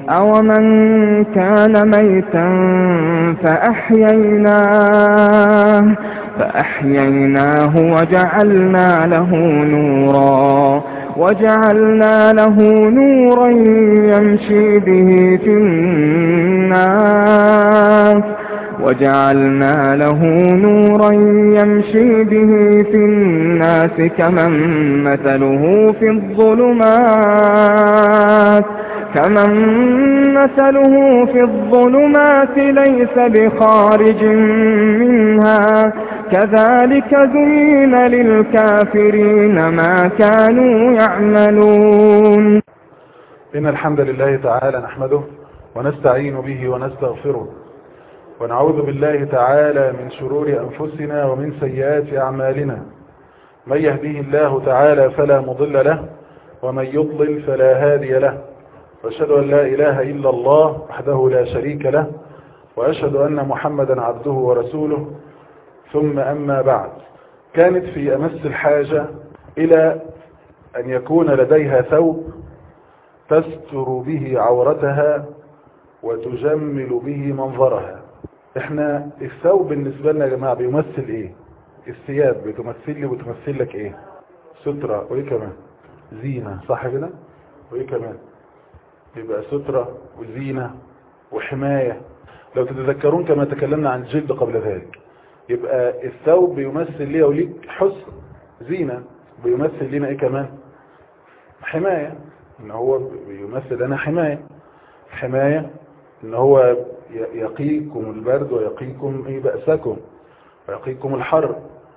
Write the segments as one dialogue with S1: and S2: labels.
S1: أومن كان ميتا فأحييناه فأحييناه وجعلنا له نورا وجعلنا له نورا يمشي به في الناس وجعلنا له نورا يمشي به في الناس كمن مثله في الظلمات كمن مثله في الظلمات ليس بخارج منها كذلك زين للكافرين ما كانوا يعملون
S2: إن الحمد لله تعالى نحمده ونستعين به ونستغفره ونعوذ بالله تعالى من شرور أنفسنا ومن سيئات أعمالنا من يهديه الله تعالى فلا مضل له ومن يضلل فلا هادي له وأشهد أن لا إله إلا الله وحده لا شريك له وأشهد أن محمدا عبده ورسوله ثم أما بعد كانت في أمس الحاجة إلى أن يكون لديها ثوب تستر به عورتها وتجمل به منظرها احنا الثوب بالنسبة لنا يا جماعة بيمثل ايه الثياب بتمثل لي وتمثل لك ايه سترة وايه كمان زينة صح كده وايه كمان يبقى سترة وزينة وحماية لو تتذكرون كما تكلمنا عن الجلد قبل ذلك يبقى الثوب بيمثل لي وليك حسن زينة بيمثل لنا ايه كمان حماية ان هو بيمثل لنا حماية حماية ان هو يقيكم البرد ويقيكم ايه بأسكم ويقيكم الحر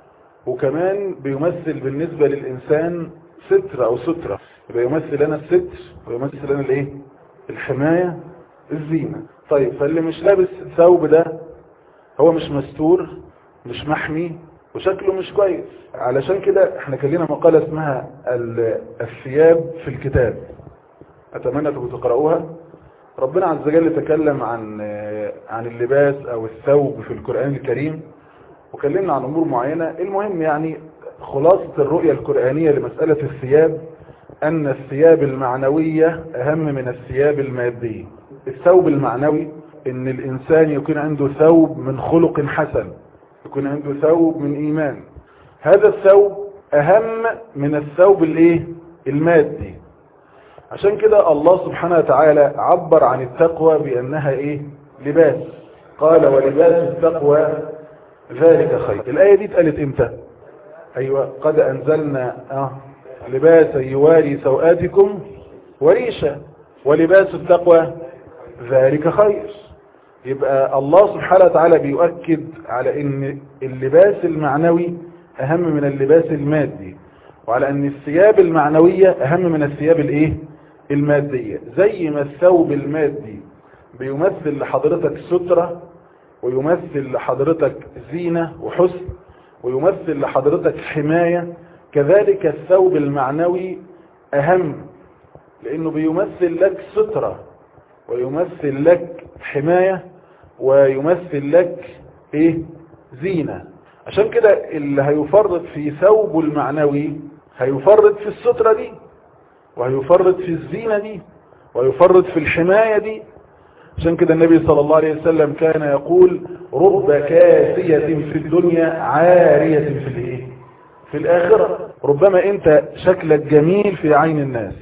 S2: وكمان بيمثل بالنسبة للإنسان ستر أو سترة يبقى يمثل لنا الستر ويمثل لنا الايه الحماية الزينة طيب فاللي مش لابس ثوب ده هو مش مستور مش محمي وشكله مش كويس علشان كده احنا كان لنا مقالة اسمها الثياب في الكتاب اتمنى تبقوا تقرأوها ربنا عز وجل تكلم عن عن اللباس او الثوب في القرآن الكريم وكلمنا عن امور معينة المهم يعني خلاصة الرؤية القرآنية لمسألة الثياب ان الثياب المعنوية اهم من الثياب المادية الثوب المعنوي ان الانسان يكون عنده ثوب من خلق حسن يكون عنده ثوب من ايمان هذا الثوب اهم من الثوب الايه المادي عشان كده الله سبحانه وتعالى عبر عن التقوى بانها ايه لباس قال ولباس التقوى ذلك خير الايه دي اتقالت امتى ايوه قد انزلنا اه لباسا يواري سوآتكم وريشا ولباس التقوى ذلك خير يبقى الله سبحانه وتعالى بيؤكد على ان اللباس المعنوي اهم من اللباس المادي وعلى ان الثياب المعنوية اهم من الثياب الايه المادية زي ما الثوب المادي بيمثل لحضرتك سترة ويمثل لحضرتك زينة وحسن ويمثل لحضرتك حماية كذلك الثوب المعنوي اهم لانه بيمثل لك سترة ويمثل لك حماية ويمثل لك ايه زينة عشان كده اللي هيفرط في ثوبه المعنوي هيفرط في السترة دي وهيفرط في الزينة دي ويفرط في الحماية دي عشان كده النبي صلى الله عليه وسلم كان يقول رب كاسية في الدنيا عارية في الايه في الاخرة ربما انت شكلك جميل في عين الناس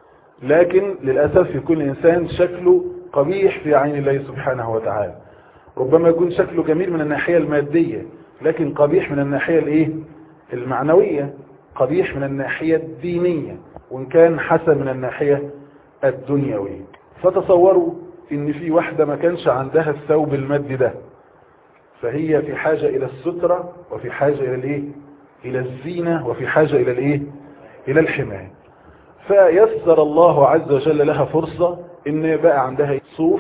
S2: لكن للأسف يكون الإنسان شكله قبيح في عين الله سبحانه وتعالى ربما يكون شكله جميل من الناحية المادية لكن قبيح من الناحية الايه المعنوية قبيح من الناحية الدينية وإن كان حسن من الناحية الدنيوية فتصوروا ان في واحدة ما كانش عندها الثوب المادي ده فهي في حاجة الى السترة وفي حاجة الى الايه الى الزينة وفي حاجة الى الايه الى الحماية فيسر الله عز وجل لها فرصة ان بقى عندها صوف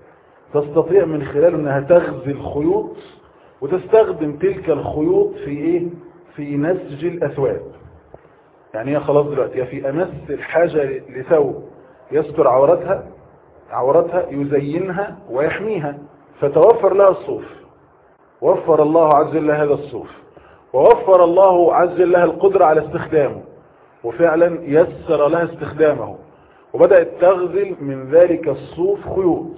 S2: تستطيع من خلاله انها تغزي الخيوط وتستخدم تلك الخيوط في ايه في نسج الاثواب يعني هي خلاص دلوقتي في امس الحاجة لثوب يستر عورتها عورتها يزينها ويحميها فتوفر لها الصوف وفر الله عز وجل هذا الصوف ووفر الله عز وجل لها القدرة على استخدامه وفعلا يسر لها استخدامه وبدأت تغزل من ذلك الصوف خيوط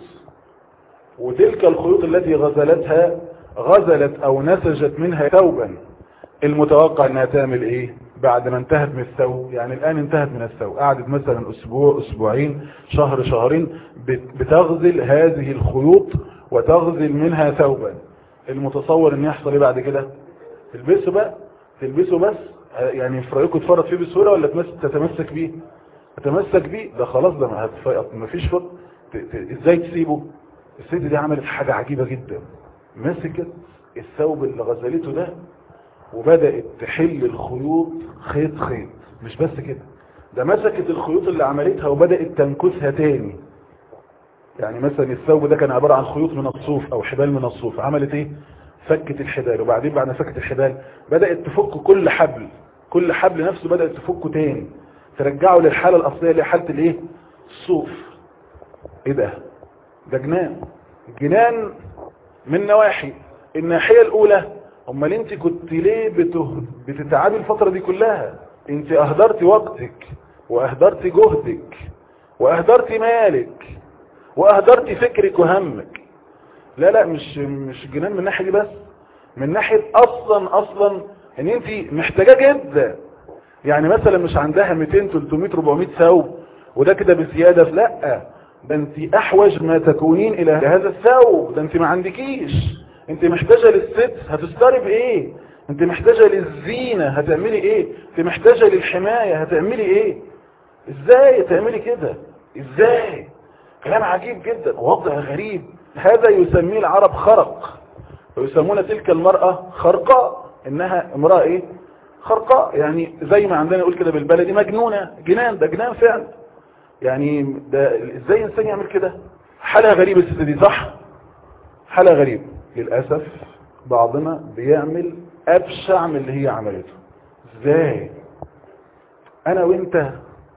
S2: وتلك الخيوط التي غزلتها غزلت او نسجت منها ثوبا المتوقع انها تعمل ايه بعد ما انتهت من الثوب يعني الان انتهت من الثوب قعدت مثلا اسبوع اسبوعين شهر شهرين بتغزل هذه الخيوط وتغزل منها ثوبا المتصور ان يحصل ايه بعد كده تلبسه بقى تلبسه بس يعني في رايكم تفرط فيه بسهوله ولا تتمسك بيه تتمسك بيه ده خلاص ده ما فيش فرق ازاي تسيبه الست دي عملت حاجة عجيبة جدا مسكت الثوب اللي غزلته ده وبدأت تحل الخيوط خيط خيط مش بس كده ده مسكت الخيوط اللي عملتها وبدأت تنكسها تاني يعني مثلا الثوب ده كان عبارة عن خيوط من الصوف او حبال من الصوف عملت ايه فكت الحبال وبعدين بعد ما فكت الحبال بدأت تفك كل حبل كل حبل نفسه بدأت تفكه تاني ترجعه للحالة الأصلية اللي حالة الايه الصوف ايه ده ده جنان جنان من نواحي الناحية الاولى امال انت كنت ليه بته... بتتعبي الفترة دي كلها انت اهدرتي وقتك واهدرتي جهدك واهدرتي مالك واهدرتي فكرك وهمك لا لا مش مش جنان من الناحية دي بس من ناحية اصلا اصلا ان انت محتاجة جدا يعني مثلا مش عندها 200 300 400 ثوب وده كده بزيادة لا ده انت احوج ما تكونين الى هذا الثوب ده انت ما عندكيش انت محتاجة للست هتستري بايه انت محتاجة للزينة هتعملي ايه انت محتاجة للحماية هتعملي ايه ازاي تعملي كده ازاي كلام عجيب جدا وضع غريب هذا يسميه العرب خرق ويسمون تلك المرأة خرقاء انها امرأة ايه خرقاء يعني زي ما عندنا نقول كده بالبلدي مجنونة جنان ده جنان فعلا يعني ده ازاي انسان يعمل كده حالة غريبة الست دي صح حالة غريبة للأسف بعضنا بيعمل أبشع من اللي هي عملته ازاي انا وانت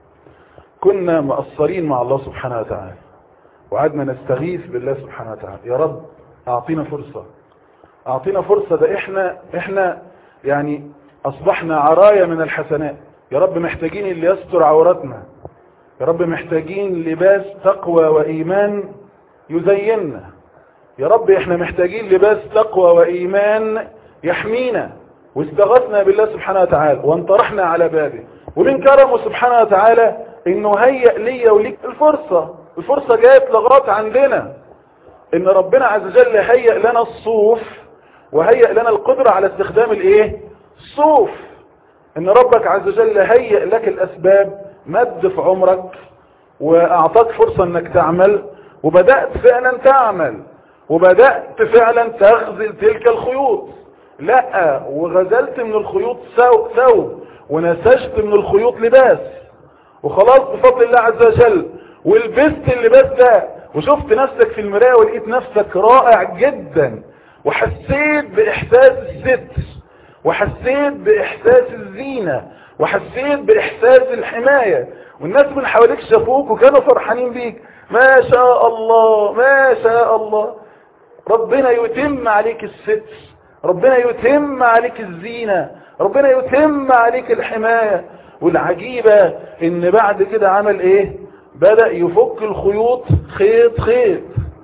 S2: كنا مقصرين مع الله سبحانه وتعالى وقعدنا نستغيث بالله سبحانه وتعالى يا رب اعطينا فرصة اعطينا فرصة ده احنا احنا يعني اصبحنا عرايا من الحسنات يا رب محتاجين اللي يستر عوراتنا يا رب محتاجين لباس تقوى وإيمان يزيننا يا رب احنا محتاجين لباس تقوى وإيمان يحمينا واستغثنا بالله سبحانه وتعالى وانطرحنا على بابه ومن كرمه سبحانه وتعالى انه هيأ لي وليك الفرصة الفرصة جاءت لغاية عندنا ان ربنا عز وجل هيأ لنا الصوف وهيأ لنا القدرة على استخدام الايه الصوف ان ربك عز وجل هيأ لك الاسباب مد في عمرك واعطاك فرصة انك تعمل وبدأت فعلا تعمل وبدأت فعلا تغزل تلك الخيوط لا وغزلت من الخيوط ثوب ونسجت من الخيوط لباس وخلاص بفضل الله عز وجل ولبست اللباس ده وشفت نفسك في المراية ولقيت نفسك رائع جدا وحسيت باحساس الستر وحسيت باحساس الزينة وحسيت باحساس الحماية والناس من حواليك شافوك وكانوا فرحانين بيك ما شاء الله ما شاء الله ربنا يتم عليك الستر ربنا يتم عليك الزينة ربنا يتم عليك الحماية والعجيبة ان بعد كده عمل ايه بدأ يفك الخيوط خيط خيط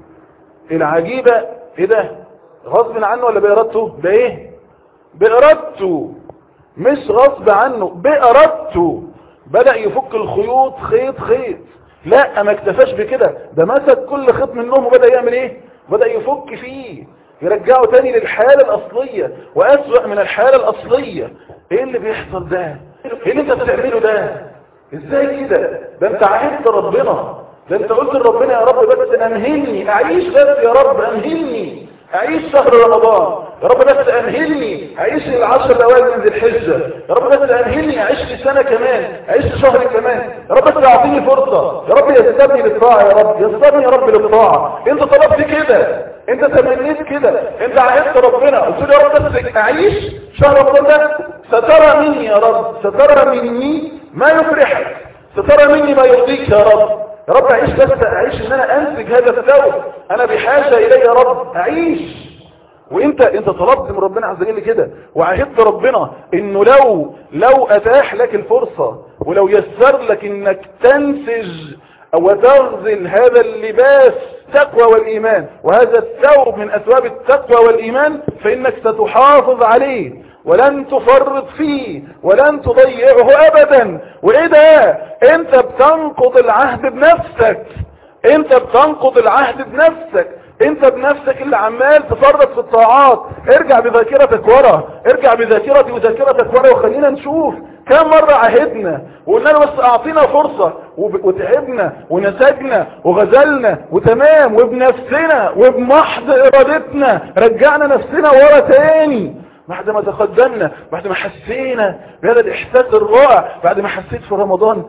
S2: العجيبة ايه ده غصب عنه ولا بإرادته بايه بإرادته مش غصب عنه بإرادته بدأ يفك الخيوط خيط خيط لا ما اكتفاش بكده ده مسك كل خيط منهم وبدأ يعمل ايه بدأ يفك فيه يرجعه تاني للحالة الأصلية وأسوأ من الحالة الأصلية ايه اللي بيحصل ده ايه اللي انت بتعمله ده ازاي كده ده انت عهدت ربنا ده انت قلت لربنا يا رب بس امهلني اعيش بس يا رب امهلني اعيش شهر رمضان يا رب بس امهلني اعيش العشر الاوائل من ذي الحجه يا رب بس امهلني اعيش لي سنه كمان اعيش شهر كمان يا رب بس اعطيني فرصه يا رب يسرني للطاعه يا رب يسرني يا رب للطاعه انت طلبت كده انت تمنيت كده انت عهدت ربنا قلت له يا رب بس اعيش شهر رمضان ده سترى مني يا رب سترى مني ما يفرحك سترى مني ما يرضيك يا رب يا رب اعيش بس اعيش ان انا انتج هذا الثوب انا بحاجة الي يا رب اعيش وانت انت طلبت من ربنا عز وجل كده وعهدت ربنا انه لو لو اتاح لك الفرصة ولو يسر لك انك تنتج وتغزل هذا اللباس التقوى والإيمان وهذا الثوب من أثواب التقوى والإيمان فإنك ستحافظ عليه ولن تفرط فيه ولن تضيعه أبدا وإيه ده انت بتنقض العهد بنفسك انت بتنقض العهد بنفسك انت بنفسك اللي عمال تفرط في الطاعات ارجع بذاكرتك ورا ارجع بذاكرتي وذاكرتك ورا وخلينا نشوف كم مرة عهدنا وقلنا له بس اعطينا فرصة وتعبنا ونسجنا وغزلنا وتمام وبنفسنا وبمحض ارادتنا رجعنا نفسنا ورا تاني بعد ما تقدمنا بعد ما حسينا بهذا الاحساس الرائع بعد ما حسيت في رمضان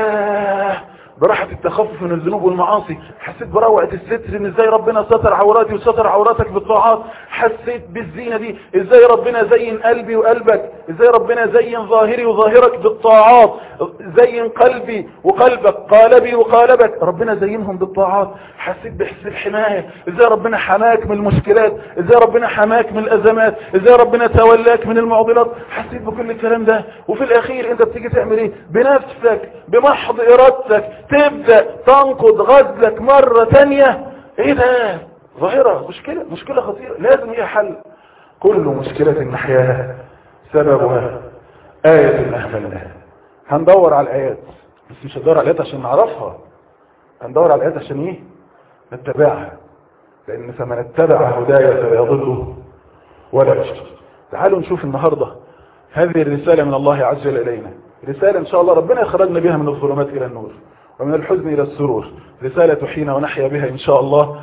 S2: ياه براحة التخفف من الذنوب والمعاصي حسيت بروعة الستر ان ازاي ربنا ستر عوراتي وستر عوراتك بالطاعات حسيت بالزينة دي ازاي ربنا زين قلبي وقلبك ازاي ربنا زين ظاهري وظاهرك بالطاعات زين قلبي وقلبك قالبي وقالبك ربنا زينهم بالطاعات حسيت بحس الحماية ازاي ربنا حماك من المشكلات ازاي ربنا حماك من الازمات ازاي ربنا تولاك من المعضلات حسيت بكل الكلام ده وفي الاخير انت بتيجي تعمل ايه بنفسك بمحض ارادتك تبدأ تنقض غزلك مرة تانية ايه ده ظاهرة مشكلة مشكلة خطيرة لازم هي حل كل مشكلة نحياها سببها آية أهملناها هندور على الآيات بس مش هندور على الآيات عشان نعرفها هندور على الآيات عشان ايه نتبعها لأن فمن اتبع هدايا فلا يضله ولا يشقى تعالوا نشوف النهاردة هذه الرسالة من الله عز وجل إلينا رسالة إن شاء الله ربنا يخرجنا بها من الظلمات إلى النور ومن الحزن إلى السرور رسالة تحيينا ونحيا بها إن شاء الله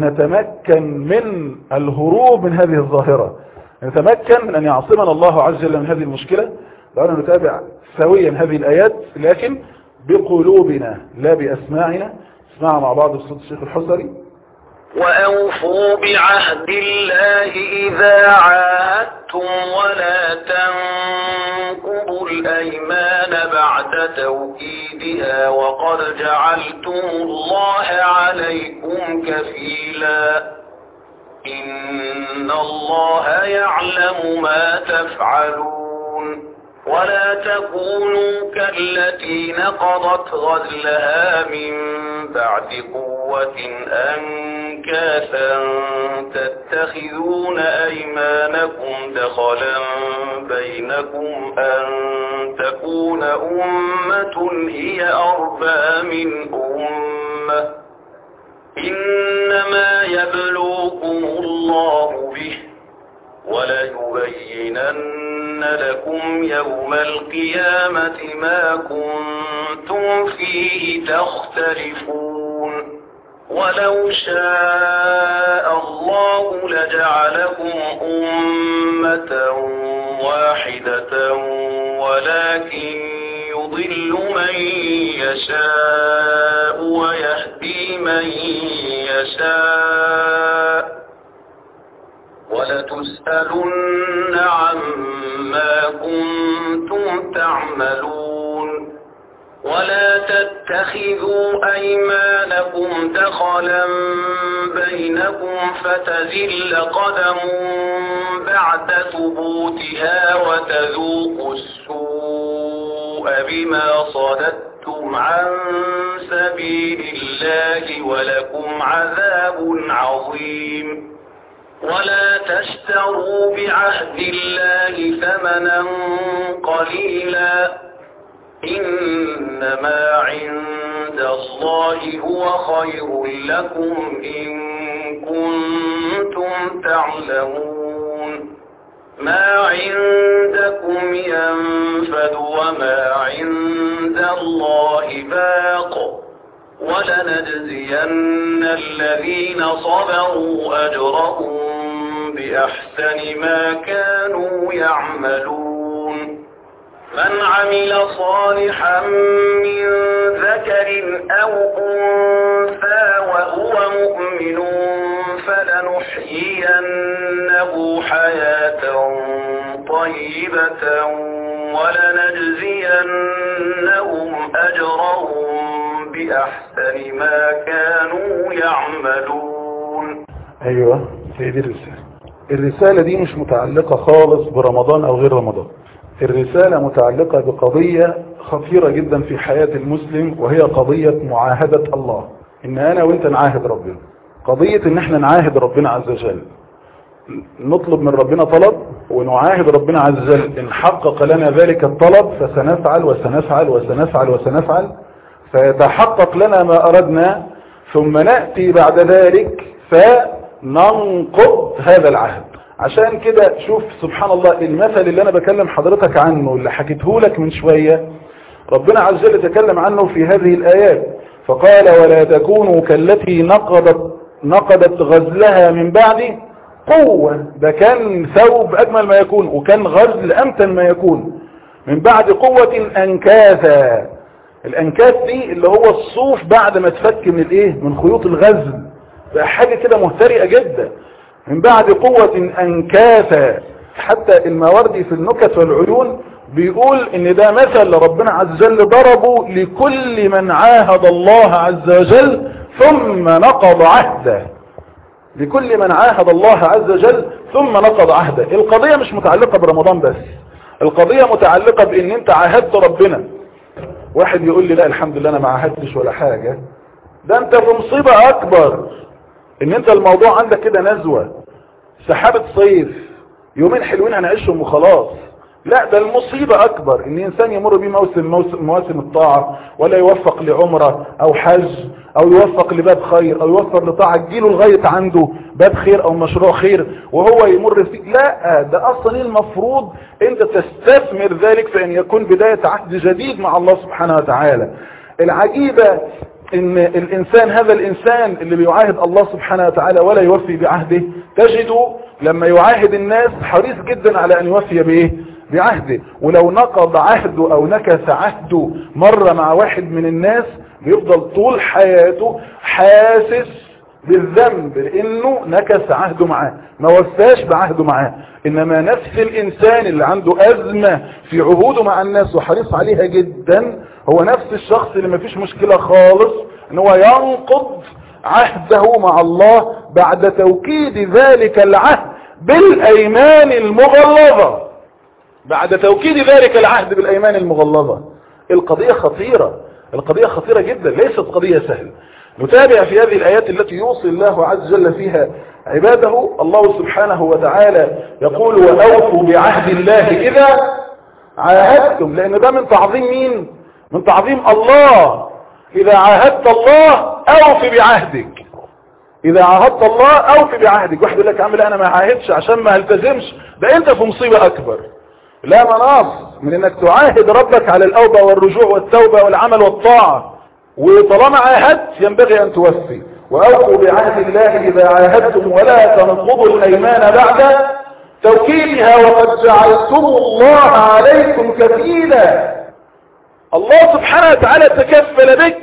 S2: لنتمكن من الهروب من هذه الظاهرة نتمكن من أن يعصمنا الله عز وجل من هذه المشكلة لأننا نتابع سويا هذه الآيات لكن بقلوبنا لا بأسماعنا اسمعها مع بعض بصوت الشيخ الحسري
S3: وأوفوا بعهد الله إذا عاهدتم ولا تنقضوا الأيمان بعد توكيدها وقد جعلتم الله عليكم كفيلا إن الله يعلم ما تفعلون ولا تكونوا كالتي نقضت غزلها من بعد قوة أنكاثا تتخذون أيمانكم دخلا بينكم أن تكون أمة هي أربى من أمة إنما يبلوكم الله به وليبينن لكم يوم القيامة ما كنتم فيه تختلفون ولو شاء الله لجعلكم أمة واحدة ولكن يضل من يشاء ويهدي من يشاء ولتسألن عما كنتم تعملون ولا تتخذوا أيمانكم دخلا بينكم فتزل قدم بعد ثبوتها وتذوقوا السوء بما صددتم عن سبيل الله ولكم عذاب عظيم ولا تشتروا بعهد الله ثمنا قليلا إنما عند الله هو خير لكم إن كنتم تعلمون ما عندكم ينفد وما عند الله باق ولنجزين الذين صبروا أجرهم بأحسن ما كانوا يعملون من عمل صالحا من ذكر أو أنثى وهو مؤمن فلنحيينه حياة طيبة ولنجزينهم أجرهم بأحسن ما كانوا يعملون
S2: ايوه هي دي الرسالة الرسالة دي مش متعلقة خالص برمضان او غير رمضان الرسالة متعلقة بقضية خطيرة جدا في حياة المسلم وهي قضية معاهدة الله ان انا وانت نعاهد ربنا قضية ان احنا نعاهد ربنا عز وجل نطلب من ربنا طلب ونعاهد ربنا عز وجل ان حقق لنا ذلك الطلب فسنفعل وسنفعل وسنفعل وسنفعل فيتحقق لنا ما اردنا ثم نأتي بعد ذلك فننقض هذا العهد عشان كده شوف سبحان الله المثل اللي انا بكلم حضرتك عنه اللي حكيته لك من شوية ربنا عز وجل تكلم عنه في هذه الآيات فقال ولا تكونوا كالتي نقضت نقضت غزلها من بعد قوة ده كان ثوب أجمل ما يكون وكان غزل أمتن ما يكون من بعد قوة أنكاثا الأنكاث دي اللي هو الصوف بعد ما تفك من الايه من خيوط الغزل بقى حاجة كده مهترئة جدا من بعد قوة أنكاثا حتى الماوردي في النكت والعيون بيقول ان ده مثل ربنا عز وجل ضربه لكل من عاهد الله عز وجل ثم نقض عهده لكل من عاهد الله عز وجل ثم نقض عهده القضية مش متعلقة برمضان بس القضية متعلقة بان انت عاهدت ربنا واحد يقول لي لا الحمد لله انا ما عاهدتش ولا حاجة ده انت في مصيبة اكبر ان انت الموضوع عندك كده نزوة سحابة صيف يومين حلوين هنعيشهم وخلاص لا ده المصيبة اكبر ان انسان يمر بيه موسم, موسم مواسم الطاعة ولا يوفق لعمرة او حج او يوفق لباب خير او يوفق لطاعة تجيله لغاية عنده باب خير او مشروع خير وهو يمر فيه لا ده اصلا المفروض انت تستثمر ذلك في ان يكون بداية عهد جديد مع الله سبحانه وتعالى العجيبة ان الانسان هذا الانسان اللي بيعاهد الله سبحانه وتعالى ولا يوفي بعهده تجده لما يعاهد الناس حريص جدا على ان يوفي بايه بعهده ولو نقض عهده او نكث عهده مرة مع واحد من الناس بيفضل طول حياته حاسس بالذنب لانه نكث عهده معاه ما وفاش بعهده معاه انما نفس الانسان اللي عنده ازمة في عهوده مع الناس وحريص عليها جدا هو نفس الشخص اللي ما فيش مشكلة خالص ان هو ينقض عهده مع الله بعد توكيد ذلك العهد بالايمان المغلظة بعد توكيد ذلك العهد بالايمان المغلظة القضية خطيرة القضية خطيرة جدا ليست قضية سهلة نتابع في هذه الآيات التي يوصي الله عز وجل فيها عباده الله سبحانه وتعالى يقول وأوفوا بعهد الله إذا عاهدتم لأن ده من تعظيم مين من تعظيم الله إذا عاهدت الله أوف بعهدك إذا عاهدت الله أوف بعهدك واحد يقول لك عامل أنا ما عاهدش عشان ما التزمش ده أنت في مصيبة أكبر لا مناص من انك تعاهد ربك على الاوبة والرجوع والتوبة والعمل والطاعة وطالما عاهدت ينبغي ان توفي واوفوا بعهد الله اذا عاهدتم ولا تنقضوا الايمان بعد توكيدها وقد جعلتم الله عليكم كفيلا الله سبحانه وتعالى تكفل بك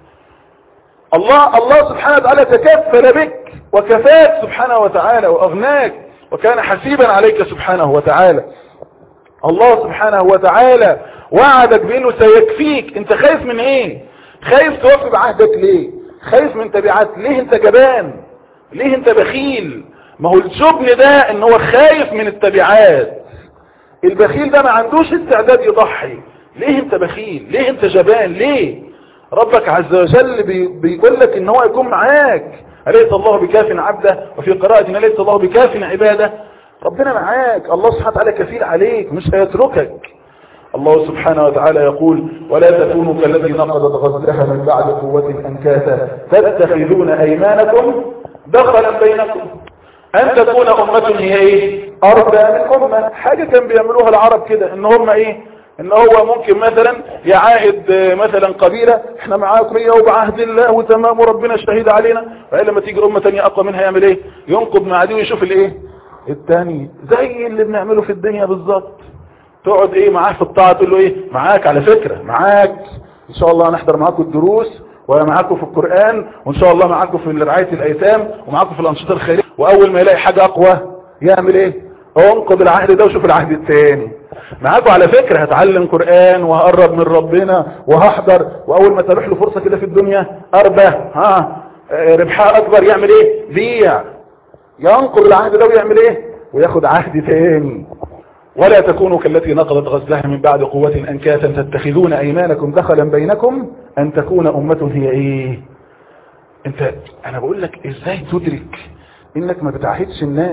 S2: الله الله سبحانه وتعالى تكفل بك وكفاك سبحانه وتعالى واغناك وكان حسيبا عليك سبحانه وتعالى الله سبحانه وتعالى وعدك بانه سيكفيك انت خايف من ايه خايف توفي بعهدك ليه خايف من تبعات ليه انت جبان ليه انت بخيل ما هو الجبن ده ان هو خايف من التبعات البخيل ده ما عندوش استعداد يضحي ليه انت بخيل ليه انت جبان ليه ربك عز وجل بي بيقول لك ان هو يكون معاك أليس الله بكاف عبده وفي قراءة أليس الله بكاف عباده ربنا معاك الله سبحانه وتعالى كفيل عليك مش هيتركك الله سبحانه وتعالى يقول ولا تكونوا كالذي نقضت غزلها من بعد قوة أنكاثا تتخذون أيمانكم دخلا بينكم أن تكون أمة هي إيه أربى من أمة حاجة كان بيعملوها العرب كده إن هم إيه إن هو ممكن مثلا يعاهد مثلا قبيلة إحنا معاكم هي وبعهد الله وتمام وربنا شهيد علينا وإلا لما تيجي أمة تانية أقوى منها يعمل إيه ينقض مع دي ويشوف الإيه التاني زي اللي بنعمله في الدنيا بالظبط تقعد ايه معاه في الطاعة تقول له ايه معاك على فكرة معاك ان شاء الله هنحضر معاكم الدروس ومعاكم في القرآن وان شاء الله معاكم في رعاية الايتام ومعاكم في الانشطة الخيرية واول ما يلاقي حاجة اقوى يعمل ايه انقض العهد ده وشوف العهد التاني معاكم على فكرة هتعلم قرآن وهقرب من ربنا وهحضر واول ما تروح له فرصة كده في الدنيا اربه ها ربحها اكبر يعمل ايه بيع ينقض العهد ده ويعمل ايه وياخد عهد تاني ولا تكونوا كالتي نقضت غزلها من بعد قوة أنكاتا تتخذون أيمانكم دخلا بينكم أن تكون أمة هي إيه أنت أنا بقول لك إزاي تدرك إنك ما بتعاهدش الناس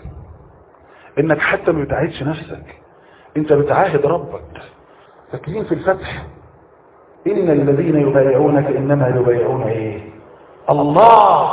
S2: إنك حتى ما بتعاهدش نفسك أنت بتعاهد ربك فاكرين في الفتح إن الذين يبايعونك إنما يبايعون إيه الله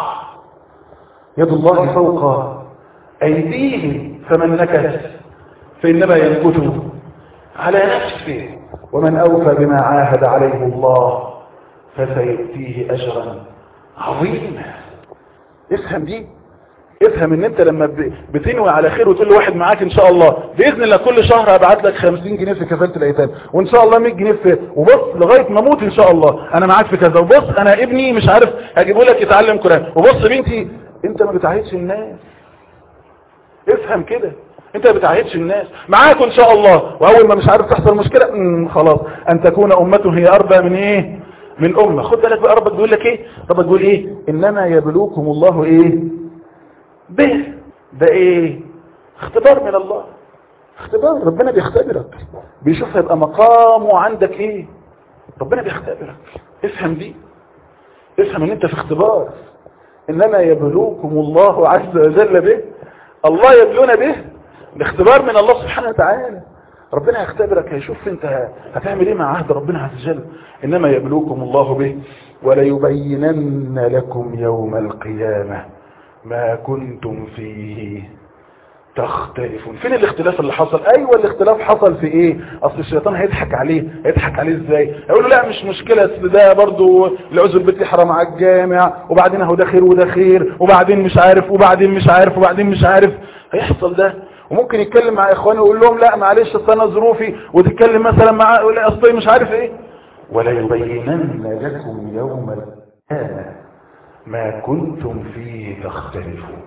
S2: يد الله فوق أيديهم فمن نكث فإنما ينكث على نفسه ومن أوفى بما عاهد عليه الله فسيؤتيه أجرا عظيما افهم دي افهم ان انت لما ب- بتنوي على خير وتقول لواحد معاك ان شاء الله باذن الله كل شهر هبعت لك 50 جنيه في كفاله الايتام وان شاء الله 100 جنيه في وبص لغايه ما اموت ان شاء الله انا معاك في كذا وبص انا ابني مش عارف هجيبه لك يتعلم قران وبص بنتي انت ما بتعاهدش الناس افهم كده انت ما بتعاهدش الناس معاك ان شاء الله واول ما مش عارف تحصل مشكله مم، خلاص ان تكون امه هي اربى من ايه من امه خد بالك بقى ربك بيقول لك ايه ربك بيقول ايه انما يبلوكم الله ايه به ده ايه اختبار من الله اختبار ربنا بيختبرك بيشوف هيبقى مقامه عندك ايه ربنا بيختبرك افهم دي افهم ان انت في اختبار انما يبلوكم الله عز وجل به الله يبلونا به الاختبار من الله سبحانه وتعالى ربنا هيختبرك هيشوف انت هتعمل ايه مع عهد ربنا عز وجل انما يبلوكم الله به وليبينن لكم يوم القيامه ما كنتم فيه تختلفون فين الاختلاف اللي حصل ايوه الاختلاف حصل في ايه اصل الشيطان هيضحك عليه هيضحك عليه ازاي هيقول له لا مش مشكله اصل ده برضو العذر البيت يحرم على الجامع وبعدين اهو ده خير وده خير وبعدين مش عارف وبعدين مش عارف وبعدين مش عارف هيحصل ده وممكن يتكلم مع اخوانه ويقول لهم لا معلش اصل انا ظروفي وتتكلم مثلا مع لا اصل مش عارف ايه ولا يبينن لكم يوم القيامه ما كنتم فيه تختلفون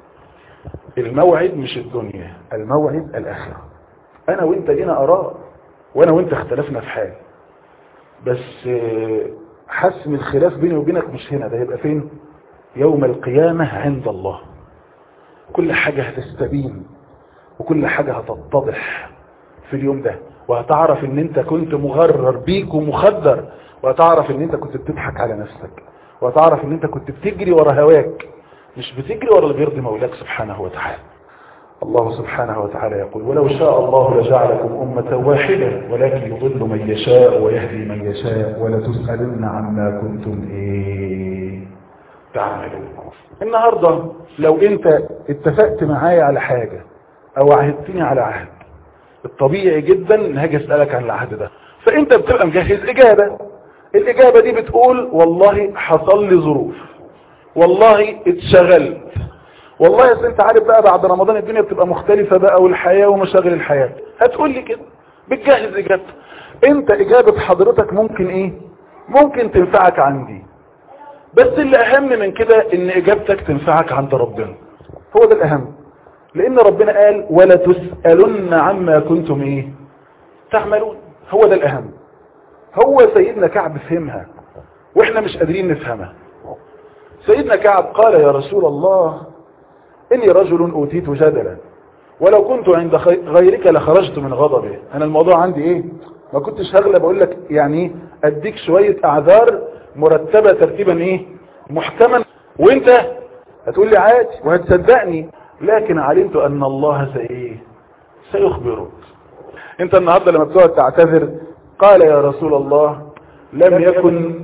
S2: الموعد مش الدنيا الموعد الآخرة أنا وإنت لينا أراء وأنا وإنت اختلفنا في حال بس آه، حسم الخلاف بيني وبينك مش هنا ده يبقى فين يوم القيامة عند الله كل حاجة هتستبين وكل حاجة هتتضح في اليوم ده وهتعرف ان انت كنت مغرر بيك ومخدر وهتعرف ان انت كنت بتضحك على نفسك وهتعرف ان انت كنت بتجري ورا هواك مش بتجري ورا اللي بيرضي مولاك سبحانه وتعالى الله سبحانه وتعالى يقول ولو شاء الله لجعلكم أمة واحدة ولكن يضل من يشاء ويهدي من يشاء ولتسألن عما كنتم إيه تعملون النهاردة لو انت اتفقت معايا على حاجة او عهدتني على عهد الطبيعي جدا ان هاجي اسألك عن العهد ده فانت بتبقى مجهز اجابة الاجابة دي بتقول والله حصل لي ظروف والله اتشغلت والله يا انت عارف بقى بعد رمضان الدنيا بتبقى مختلفة بقى والحياة ومشاغل الحياة هتقول لي كده بتجهز اجابتك انت اجابة حضرتك ممكن ايه ممكن تنفعك عندي بس اللي اهم من كده ان اجابتك تنفعك عند ربنا هو ده الاهم لان ربنا قال ولا تسألن عما كنتم ايه تعملون هو ده الاهم هو سيدنا كعب فهمها واحنا مش قادرين نفهمها سيدنا كعب قال يا رسول الله إني رجل أوتيت جدلا ولو كنت عند خي- غيرك لخرجت من غضبه أنا الموضوع عندي إيه ما كنتش هغلب أقول لك يعني إيه أديك شوية أعذار مرتبة ترتيبا إيه محكما وإنت هتقول لي عادي وهتصدقني لكن علمت أن الله سإيه سيخبرك أنت النهاردة لما بتقعد تعتذر قال يا رسول الله لم يكن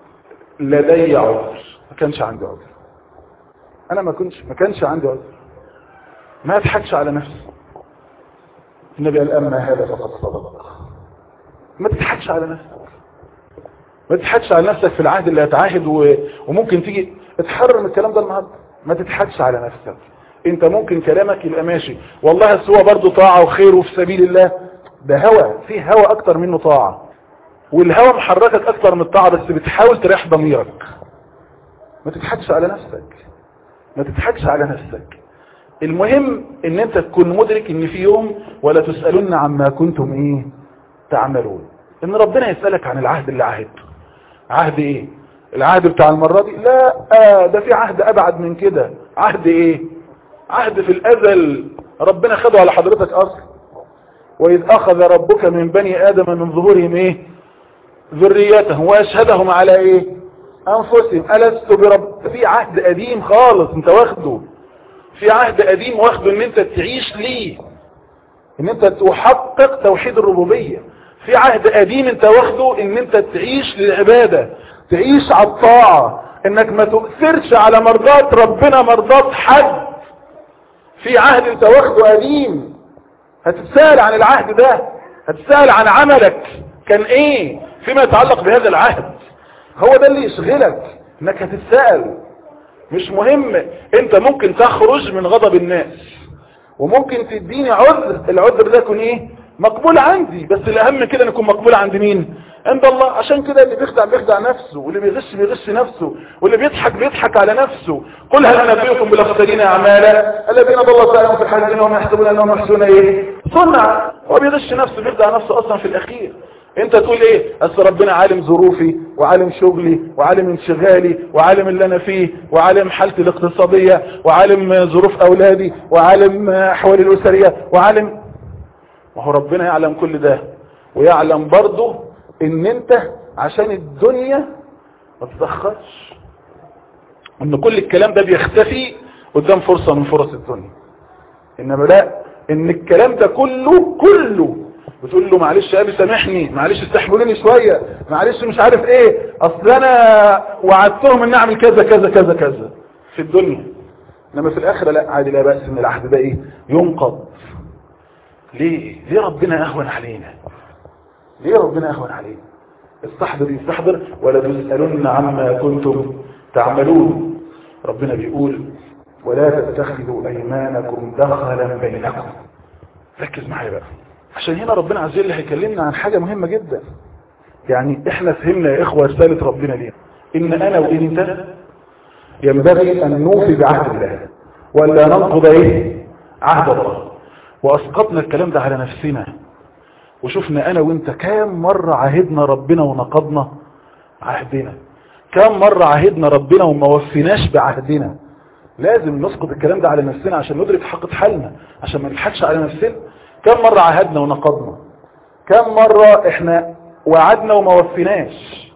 S2: لدي عذر ما كانش عندي عذر انا ما كنتش ما كانش عندي عذر ما اضحكش على نفسي النبي قال اما هذا فقد صدق ما تضحكش على نفسك ما تضحكش على نفسك في العهد اللي هتعاهد و... وممكن تيجي اتحرم الكلام ده النهارده ما تضحكش على نفسك انت ممكن كلامك يبقى ماشي والله بس هو برضه طاعه وخير وفي سبيل الله ده هوى فيه هوى اكتر منه طاعه والهوى محركك اكتر من الطاعه بس بتحاول تريح ضميرك ما تضحكش على نفسك ما تضحكش على نفسك المهم ان انت تكون مدرك ان في يوم ولا تسألون عما كنتم ايه تعملون ان ربنا يسألك عن العهد اللي عهدته عهد ايه العهد بتاع المرة دي لا آه ده في عهد ابعد من كده عهد ايه عهد في الازل ربنا خده على حضرتك اصلا وإذ أخذ ربك من بني آدم من ظهورهم إيه ذريتهم وأشهدهم على إيه أنفسهم ألست برب في عهد قديم خالص انت واخده في عهد قديم واخده ان انت تعيش ليه ان انت تحقق توحيد الربوبية في عهد قديم انت واخده ان انت تعيش للعبادة تعيش على الطاعة انك ما تؤثرش على مرضات ربنا مرضات حد في عهد انت واخده قديم هتتسأل عن العهد ده هتتسأل عن عملك كان ايه فيما يتعلق بهذا العهد هو ده اللي يشغلك انك هتتسأل مش مهم انت ممكن تخرج من غضب الناس وممكن تديني عذر العذر ده يكون ايه مقبول عندي بس الاهم كده ان يكون مقبول عند مين عند الله عشان كده اللي بيخدع بيخدع نفسه واللي بيغش بيغش نفسه واللي بيضحك بيضحك على نفسه قل هل انبئكم بالاخسرين اعمالا الذين ضل سعيهم في الحياه وهم يحسبون انهم يحسنون ايه صنع هو بيغش نفسه بيخدع نفسه اصلا في الاخير انت تقول ايه اصل ربنا عالم ظروفي وعالم شغلي وعالم انشغالي وعالم اللي انا فيه وعالم حالتي الاقتصادية وعالم ظروف اولادي وعالم احوالي الاسرية وعالم ما هو ربنا يعلم كل ده ويعلم برضه ان انت عشان الدنيا ما تتأخرش ان كل الكلام ده بيختفي قدام فرصة من فرص الدنيا انما لا ان الكلام ده كله كله بتقول له معلش يا ابي سامحني معلش استحملوني شوية معلش مش عارف ايه اصل انا وعدتهم ان اعمل كذا كذا كذا كذا في الدنيا انما في الاخرة لا عادي لا بأس ان العهد ده ايه ينقض ليه ليه ربنا اهون علينا ليه ربنا اهون علينا استحضر يستحضر ولا تسألن عما كنتم تعملون ربنا بيقول ولا تتخذوا ايمانكم دخلا بينكم ركز معايا بقى عشان هنا ربنا عز وجل هيكلمنا عن حاجة مهمة جدا يعني احنا فهمنا يا اخوة رسالة ربنا ليه ان انا وانت ينبغي ان نوفي بعهد الله ولا ننقض ايه عهد الله واسقطنا الكلام ده على نفسنا وشفنا انا وانت كام مرة عهدنا ربنا ونقضنا عهدنا كام مرة عهدنا ربنا وما وفيناش بعهدنا لازم نسقط الكلام ده على نفسنا عشان ندرك حقيقة حالنا عشان ما نضحكش على نفسنا كم مرة عهدنا ونقضنا كم مرة احنا وعدنا وما وفيناش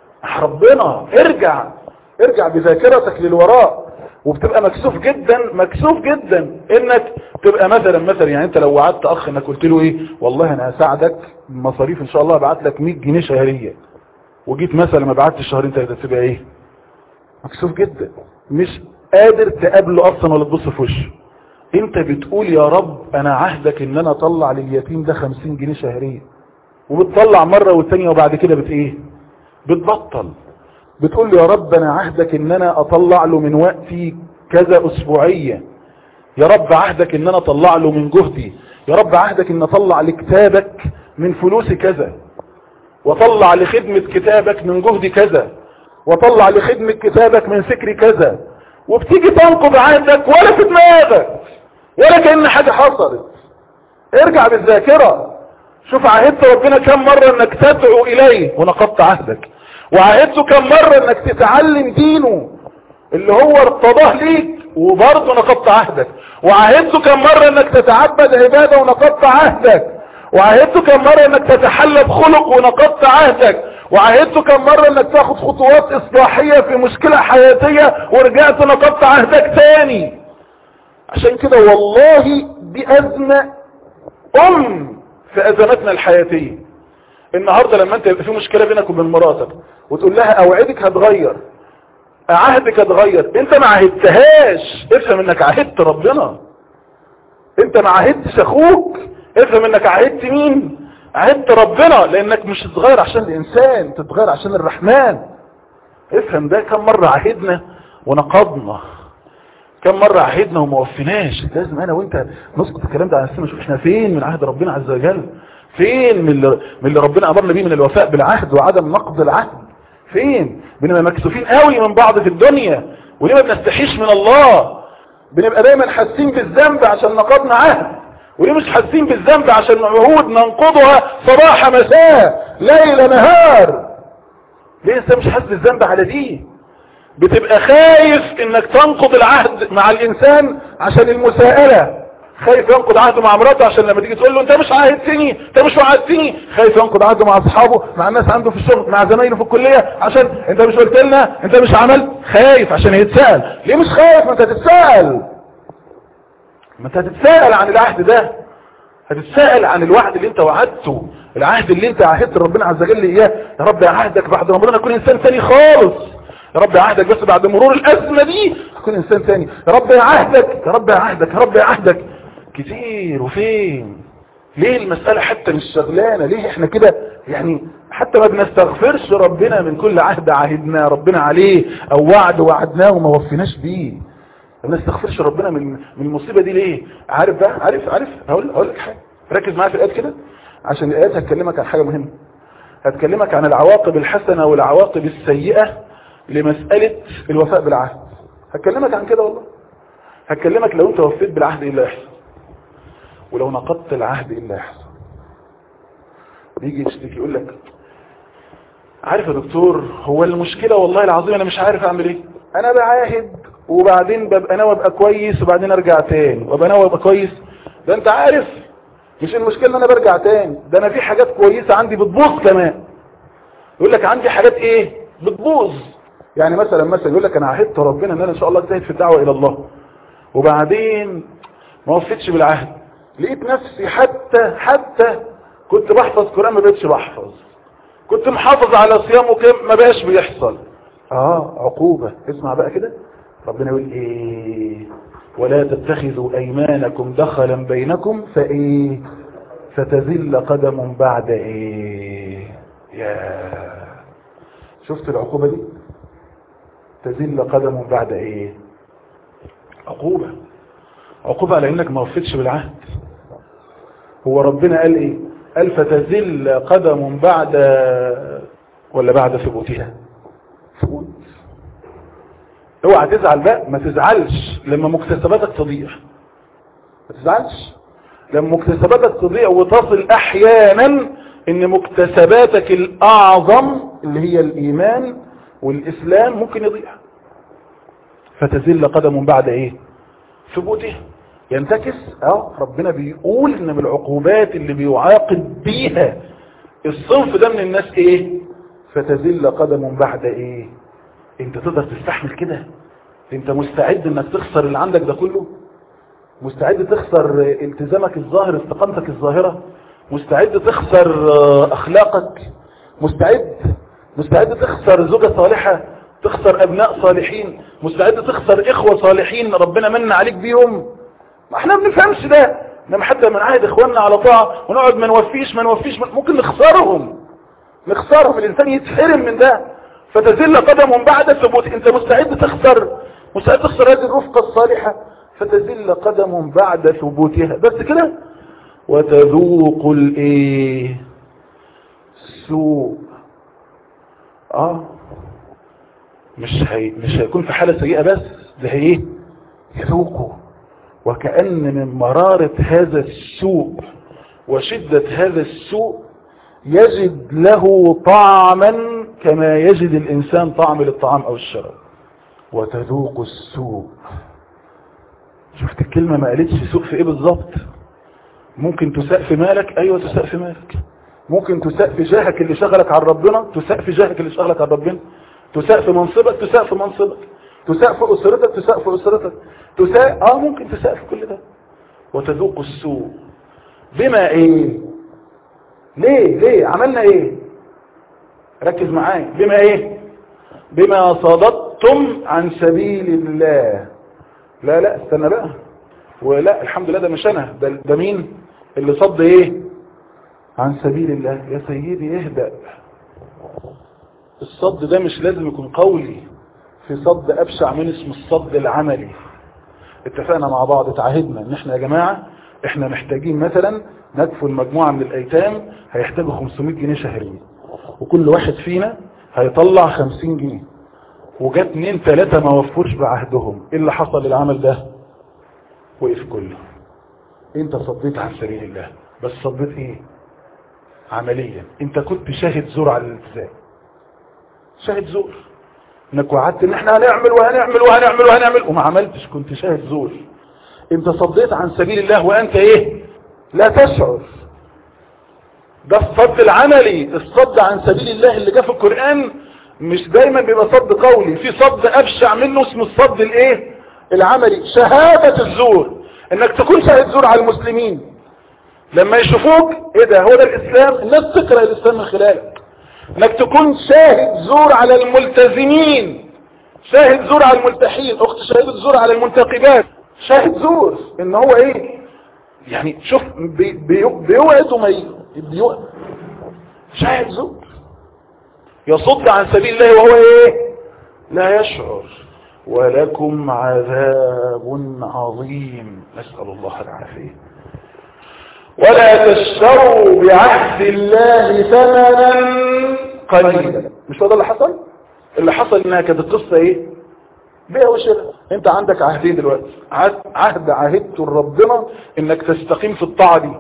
S2: ربنا ارجع ارجع بذاكرتك للوراء وبتبقى مكسوف جدا مكسوف جدا انك تبقى مثلا مثلا يعني انت لو وعدت اخ انك قلت له ايه والله انا هساعدك مصاريف ان شاء الله ابعت لك 100 جنيه شهريه وجيت مثلا ما بعتش شهرين ثلاثه تبقى ايه مكسوف جدا مش قادر تقابله اصلا ولا تبص في وشه انت بتقول يا رب انا عهدك ان انا اطلع لليتيم ده 50 جنيه شهريا وبتطلع مرة والتانية وبعد كده بت ايه بتبطل بتقول يا رب انا عهدك ان انا اطلع له من وقتي كذا اسبوعيا يا رب عهدك ان انا اطلع له من جهدي يا رب عهدك ان اطلع لكتابك من فلوسي كذا واطلع لخدمة كتابك من جهدي كذا واطلع لخدمة كتابك من فكري كذا وبتيجي تنقض عهدك ولا في دماغك ولا كأن حاجة حصلت ارجع بالذاكرة شوف عهدت ربنا كم مرة انك تدعو اليه ونقضت عهدك وعهدته كم مرة انك تتعلم دينه اللي هو ارتضاه ليك وبرضه نقضت عهدك وعهدته كم مرة انك تتعبد عبادة ونقضت عهدك وعهدته كم مرة انك تتحلى بخلق ونقضت عهدك وعهدته كم مرة انك تاخد خطوات اصلاحية في مشكلة حياتية ورجعت نقضت عهدك تاني عشان كده والله دي ازمة ام في ازماتنا الحياتية النهاردة لما انت يبقى في مشكلة بينك وبين مراتك وتقول لها اوعدك هتغير عهدك هتغير انت ما عهدتهاش افهم انك عهدت ربنا انت ما عهدتش اخوك افهم انك عهدت مين عهدت ربنا لانك مش تتغير عشان الانسان تتغير عشان الرحمن افهم ده كم مرة عهدنا ونقضنا كم مرة عهدنا وما وفيناش لازم انا وانت نسقط الكلام ده على نفسنا نشوف احنا فين من عهد ربنا عز وجل فين من اللي, من اللي ربنا امرنا بيه من الوفاء بالعهد وعدم نقض العهد فين بنبقى مكسوفين قوي من بعض في الدنيا وليه ما بنستحيش من الله بنبقى دايما حاسين بالذنب عشان نقضنا عهد وليه مش حاسين بالذنب عشان عهود ننقضها صباح مساء ليل نهار ليه انت مش حاسس بالذنب على دي بتبقى خايف انك تنقض العهد مع الانسان عشان المساءلة خايف ينقض عهده مع مراته عشان لما تيجي تقول له انت مش عاهدتني انت مش وعدتني خايف ينقض عهده مع اصحابه مع الناس عنده في الشغل مع زمايله في الكليه عشان انت مش قلت لنا انت مش عملت خايف عشان يتسال ليه مش خايف ما انت هتتسال ما انت هتتسال عن العهد ده هتتسال عن الوعد اللي انت وعدته العهد اللي انت عهدت ربنا عز وجل اياه يا رب عهدك بعد رمضان اكون انسان ثاني خالص يا رب عهدك بس بعد مرور الازمه دي اكون انسان ثاني يا رب عهدك يا رب عهدك يا رب عهدك كتير وفين ليه المسألة حتى مش شغلانة ليه احنا كده يعني حتى ما بنستغفرش ربنا من كل عهد عهدنا ربنا عليه او وعد وعدناه وما وفيناش بيه ما بنستغفرش ربنا من من المصيبة دي ليه عارف بقى عارف عارف هقول هقول لك حاجة ركز معايا في الآيات كده عشان الآيات هتكلمك عن حاجة مهمة هتكلمك عن العواقب الحسنة والعواقب السيئة لمسألة الوفاء بالعهد هتكلمك عن كده والله هتكلمك لو انت وفيت بالعهد ايه اللي يحصل ولو نقضت العهد ايه اللي يحصل بيجي يشتكي يقول لك عارف يا دكتور هو المشكلة والله العظيم انا مش عارف اعمل ايه انا بعاهد وبعدين ببقى ناوي ابقى كويس وبعدين ارجع تاني وابقى ناوي ابقى كويس ده انت عارف مش المشكلة ان انا برجع تاني ده انا في حاجات كويسة عندي بتبوظ كمان يقول لك عندي حاجات ايه بتبوظ يعني مثلا مثلا يقول لك انا عهدت ربنا ان انا ان شاء الله اجتهد في الدعوة الى الله وبعدين ما وفيتش بالعهد لقيت نفسي حتى حتى كنت بحفظ قرآن ما بقتش بحفظ كنت محافظ على صيام وكم ما بقاش بيحصل اه عقوبة اسمع بقى كده ربنا يقول ايه ولا تتخذوا ايمانكم دخلا بينكم فايه فتزل قدم بعد ايه يا شفت العقوبة دي تزل قدم بعد ايه عقوبة عقوبة على انك ما وفيتش بالعهد هو ربنا قال ايه قال فتزل قدم بعد ولا بعد ثبوتها ثبوت اوعى تزعل بقى ما تزعلش لما مكتسباتك تضيع ما تزعلش لما مكتسباتك تضيع وتصل احيانا ان مكتسباتك الاعظم اللي هي الايمان والاسلام ممكن يضيع فتزل قدم بعد ايه ثبوته ينتكس اه ربنا بيقول ان من العقوبات اللي بيعاقب بيها الصنف ده من الناس ايه فتزل قدم بعد ايه انت تقدر تستحمل كده انت مستعد انك تخسر اللي عندك ده كله مستعد تخسر التزامك الظاهر استقامتك الظاهرة مستعد تخسر اخلاقك مستعد مستعد تخسر زوجة صالحة تخسر ابناء صالحين مستعد تخسر اخوة صالحين ربنا من عليك بيهم ما احنا ما بنفهمش ده انما حتى من عهد اخواننا على طاعة ونقعد ما نوفيش ما نوفيش ممكن نخسرهم نخسرهم الانسان يتحرم من ده فتزل قدم بعد ثبوت انت مستعد تخسر مستعد تخسر هذه الرفقة الصالحة فتزل قدم بعد ثبوتها بس كده وتذوق الايه سوء اه مش هي مش هيكون في حالة سيئة بس ده هي ايه يذوقوا وكأن من مرارة هذا السوء وشدة هذا السوء يجد له طعما كما يجد الإنسان طعم للطعام أو الشراب وتذوق السوء شفت الكلمة ما قالتش سوء في ايه بالظبط ممكن تساء في مالك ايوه تساء في مالك ممكن تساء في جاهك اللي شغلك عن ربنا تساء في جاهك اللي شغلك عن ربنا تساء في منصبك تساء في منصبك تساء في أسرتك تساء في أسرتك تساء اه ممكن تساء في كل ده وتذوق السوء بما ايه ليه ليه عملنا ايه ركز معايا بما ايه بما صددتم عن سبيل الله لا لا استنى بقى ولا الحمد لله ده مش انا ده, ده مين اللي صد ايه عن سبيل الله يا سيدي اهدأ الصد ده مش لازم يكون قولي في صد ابشع من اسم الصد العملي اتفقنا مع بعض اتعهدنا ان احنا يا جماعة احنا محتاجين مثلا ندفن مجموعة من الايتام هيحتاجوا 500 جنيه شهريا وكل واحد فينا هيطلع 50 جنيه وجات اتنين تلاتة ما وفوش بعهدهم ايه اللي حصل للعمل ده وقف كله انت صديت عن سبيل الله بس صديت ايه عمليا انت كنت شاهد زور على الالتزام شاهد زور انك وعدت ان احنا هنعمل وهنعمل وهنعمل وهنعمل وما عملتش كنت شاهد زور انت صديت عن سبيل الله وانت ايه لا تشعر ده الصد العملي الصد عن سبيل الله اللي جاء في القرآن مش دايما بيبقى صد قولي في صد ابشع منه اسمه الصد الايه العملي شهادة الزور انك تكون شاهد زور على المسلمين لما يشوفوك ايه ده هو ده الاسلام الناس تقرأ الاسلام من خلالك انك تكون شاهد زور على الملتزمين شاهد زور على الملتحين اخت شاهدة زور على المنتقبات شاهد زور ان هو ايه يعني شوف بي بي بيوعد وما بيوعد شاهد زور يصد عن سبيل الله وهو ايه لا يشعر ولكم عذاب عظيم نسأل الله العافية ولا تشتروا بعهد الله ثمنا قليلا مش هو ده اللي حصل اللي حصل انها كانت القصة ايه بيع وشراء انت عندك عهدين دلوقتي عهد عهدته لربنا انك تستقيم في الطاعة دي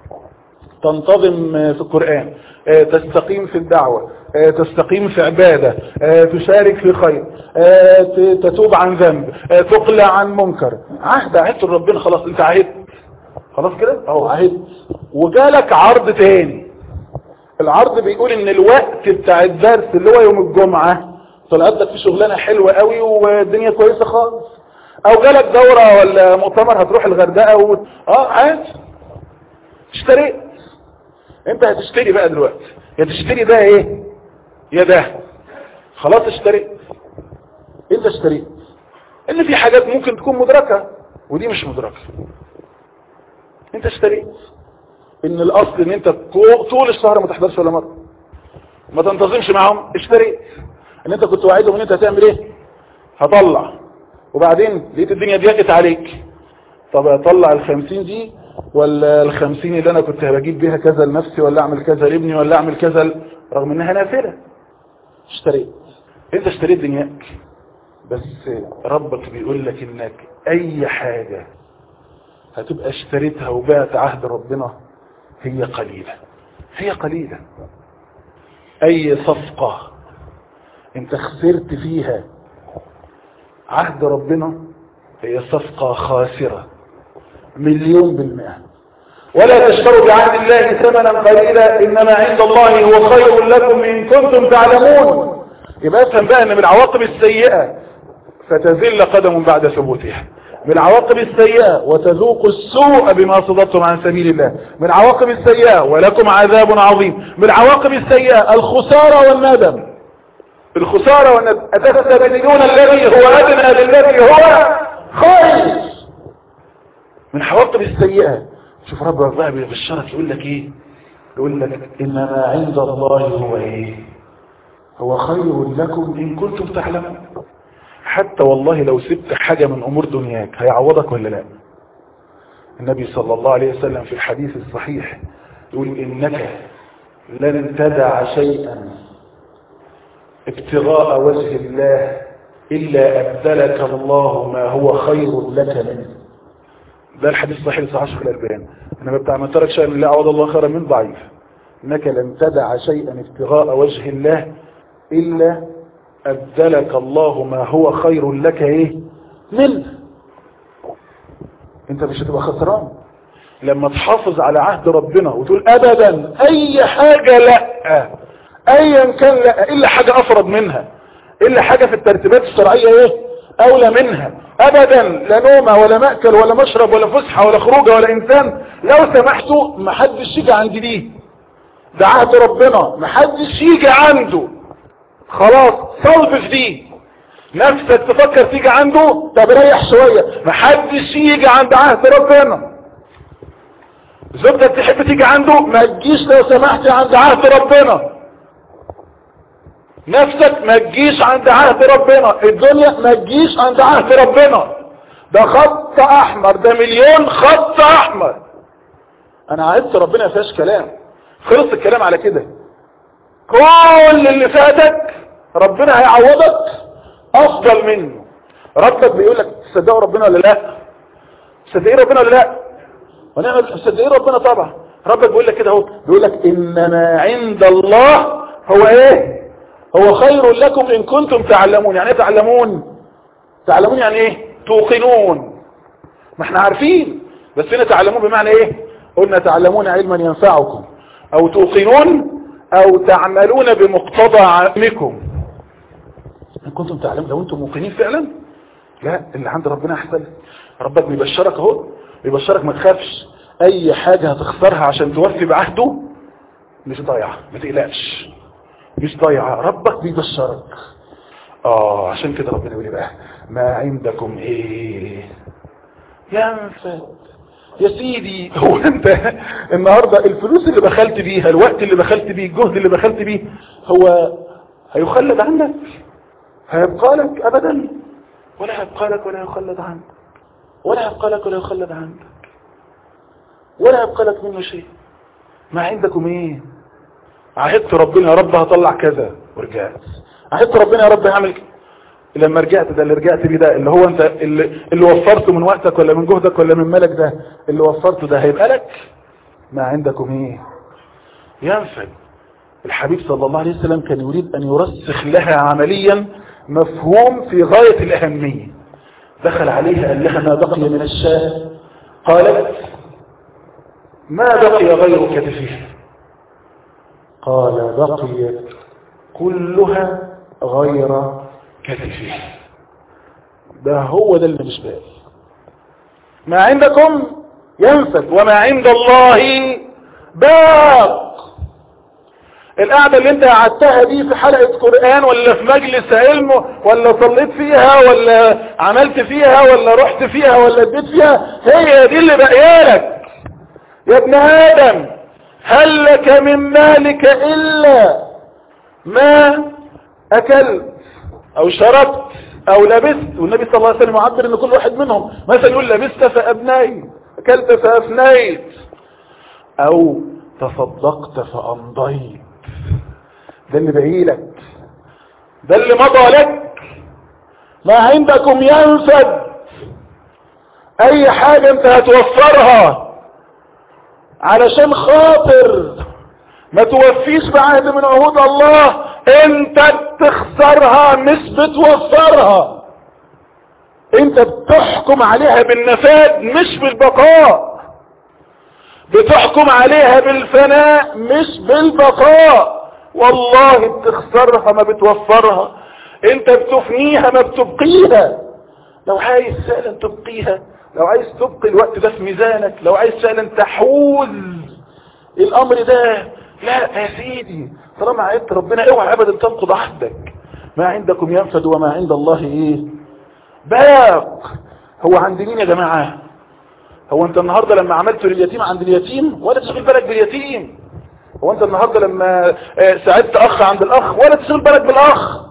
S2: تنتظم في القرآن تستقيم في الدعوة تستقيم في عبادة تشارك في خير تتوب عن ذنب تقلع عن منكر عهد عهدته لربنا خلاص انت عهدت خلاص كده اهو عهدت وجالك عرض تاني العرض بيقول ان الوقت بتاع الدرس اللي هو يوم الجمعة طلعت لك في شغلانة حلوة قوي والدنيا كويسة خالص او جالك دورة ولا مؤتمر هتروح الغردقة و... اه عادي اشتريت انت هتشتري بقى دلوقتي يا تشتري ده ايه يا ده خلاص اشتريت انت اشتريت ان في حاجات ممكن تكون مدركة ودي مش مدركة انت اشتريت ان الاصل ان انت طول الشهر ما تحضرش ولا مرة ما تنتظمش معاهم اشتريت ان انت كنت واعدهم ان انت هتعمل ايه هطلع وبعدين لقيت الدنيا ضيقت عليك طب اطلع الخمسين دي ولا الخمسين اللي انا كنت بجيب بيها كذا لنفسي ولا اعمل كذا لابني ولا اعمل كذا ل... رغم انها نافلة اشتريت انت اشتريت دنياك بس ربك بيقول لك انك اي حاجة هتبقى اشتريتها وبعت عهد ربنا هي قليلة هي قليلة اي صفقة انت خسرت فيها عهد ربنا هي صفقة خاسرة مليون بالمئة ولا تشتروا بعهد الله ثمنا قليلا انما عند الله هو خير لكم ان كنتم تعلمون يبقى افهم بقى ان من العواقب السيئة فتزل قدم بعد ثبوتها من العواقب السيئة وتذوقوا السوء بما صددتم عن سبيل الله من العواقب السيئة ولكم عذاب عظيم من العواقب السيئة الخسارة والندم الخسارة والندم أتستبدلون الذي هو أدنى بالذي هو خير من حواقب السيئة شوف رب بقى بالشرف يقول لك ايه يقول لك انما عند الله هو ايه هو خير لكم ان كنتم تعلمون حتى والله لو سبت حاجة من امور دنياك هيعوضك ولا لا النبي صلى الله عليه وسلم في الحديث الصحيح يقول انك لن تدع شيئا ابتغاء وجه الله الا ابدلك الله ما هو خير لك منه ده الحديث صحيح صحيح شيخ الألباني انما بتاع من ترك شيئا لا عوض الله خيرا من ضعيف انك لن تدع شيئا ابتغاء وجه الله الا ابدلك الله ما هو خير لك ايه منه انت مش هتبقى خسران لما تحافظ على عهد ربنا وتقول ابدا اي حاجة لا ايا كان لا الا حاجة افرض منها الا حاجة في الترتيبات الشرعية ايه اولى منها ابدا لا نوم ولا مأكل ولا مشرب ولا فسحة ولا خروجة ولا انسان لو سمحتوا محدش يجي عند دي ده عهد ربنا محدش يجي عنده خلاص صلب في دي نفسك تفكر تيجي عنده طب ريح شوية محدش يجي عند عهد ربنا زوجتك تحب تيجي عنده ما تجيش لو سمحت عند عهد ربنا نفسك ما تجيش عند عهد ربنا الدنيا ما تجيش عند عهد ربنا ده خط احمر ده مليون خط احمر انا عهدت ربنا ما فيهاش كلام خلص الكلام على كده كل اللي فاتك ربنا هيعوضك افضل منه ربك بيقول لك تصدقوا ربنا ولا لا تصدقين ربنا ولا لا ونعمل تصدقين ربنا طبعا ربك بيقول لك كده اهو بيقول لك انما عند الله هو ايه هو خير لكم ان كنتم تعلمون يعني ايه تعلمون تعلمون يعني ايه توقنون ما احنا عارفين بس هنا تعلمون بمعنى ايه قلنا تعلمون علما ينفعكم او توقنون او تعملون بمقتضى علمكم ان كنتم تعلمون لو انتم موقنين فعلا لا اللي عند ربنا احسن ربك بيبشرك اهو بيبشرك ما تخافش اي حاجة هتخسرها عشان توفي بعهده مش ضايعة ما تقلقش مش ضايعة ربك بيبشرك اه عشان كده ربنا يقول إيه بقى ما عندكم ايه ينفد يا سيدي هو انت النهاردة الفلوس اللي بخلت بيها الوقت اللي بخلت بيه الجهد اللي بخلت بيه هو هيخلد عنك هيبقى لك ابدا ولا هيبقى لك ولا يخلد عنك ولا هيبقى لك ولا يخلد عنك ولا يبقى لك منه شيء ما عندكم ايه عهدت ربنا يا رب هطلع كذا ورجعت عهدت ربنا يا رب هعمل كده لما رجعت ده اللي رجعت بيه ده اللي هو انت اللي, اللي وفرته من وقتك ولا من جهدك ولا من مالك ده اللي وفرته ده هيبقى لك ما عندكم ايه ينفد الحبيب صلى الله عليه وسلم كان يريد ان يرسخ لها عمليا مفهوم في غاية الاهمية دخل عليها قال لها ما بقي من الشاه قالت ما بقي غير كتفها قال بقيت كلها غير كتفها ده هو ده اللي مش باقي ما عندكم ينفد وما عند الله باق القعدة اللي انت قعدتها دي في حلقة قرآن ولا في مجلس علم ولا صليت فيها ولا عملت فيها ولا رحت فيها ولا اديت فيها هي دي اللي بقيالك يا ابن آدم هل لك من مالك إلا ما أكلت أو شربت أو لبست والنبي صلى الله عليه وسلم يعبر أن كل واحد منهم مثلا يقول لبست فأبنيت أكلت فأفنيت أو تصدقت فأمضيت ده اللي بقيلك ده اللي مضى لك ما عندكم ينفد أي حاجة أنت هتوفرها علشان خاطر ما توفيش بعهد من عهود الله انت بتخسرها مش بتوفرها انت بتحكم عليها بالنفاد مش بالبقاء بتحكم عليها بالفناء مش بالبقاء والله بتخسرها ما بتوفرها انت بتفنيها ما بتبقيها لو عايز فعلا تبقيها لو عايز تبقي الوقت ده في ميزانك لو عايز فعلا تحوز الامر ده لا يا سيدي طالما عدت ربنا اوعى ابدا تنقض عهدك ما عندكم ينفد وما عند الله ايه باق هو عند مين يا جماعة هو انت النهاردة لما عملت لليتيم عند اليتيم ولا تشغل بالك باليتيم هو انت النهاردة لما ساعدت اخ عند الاخ ولا تشغل بالك بالاخ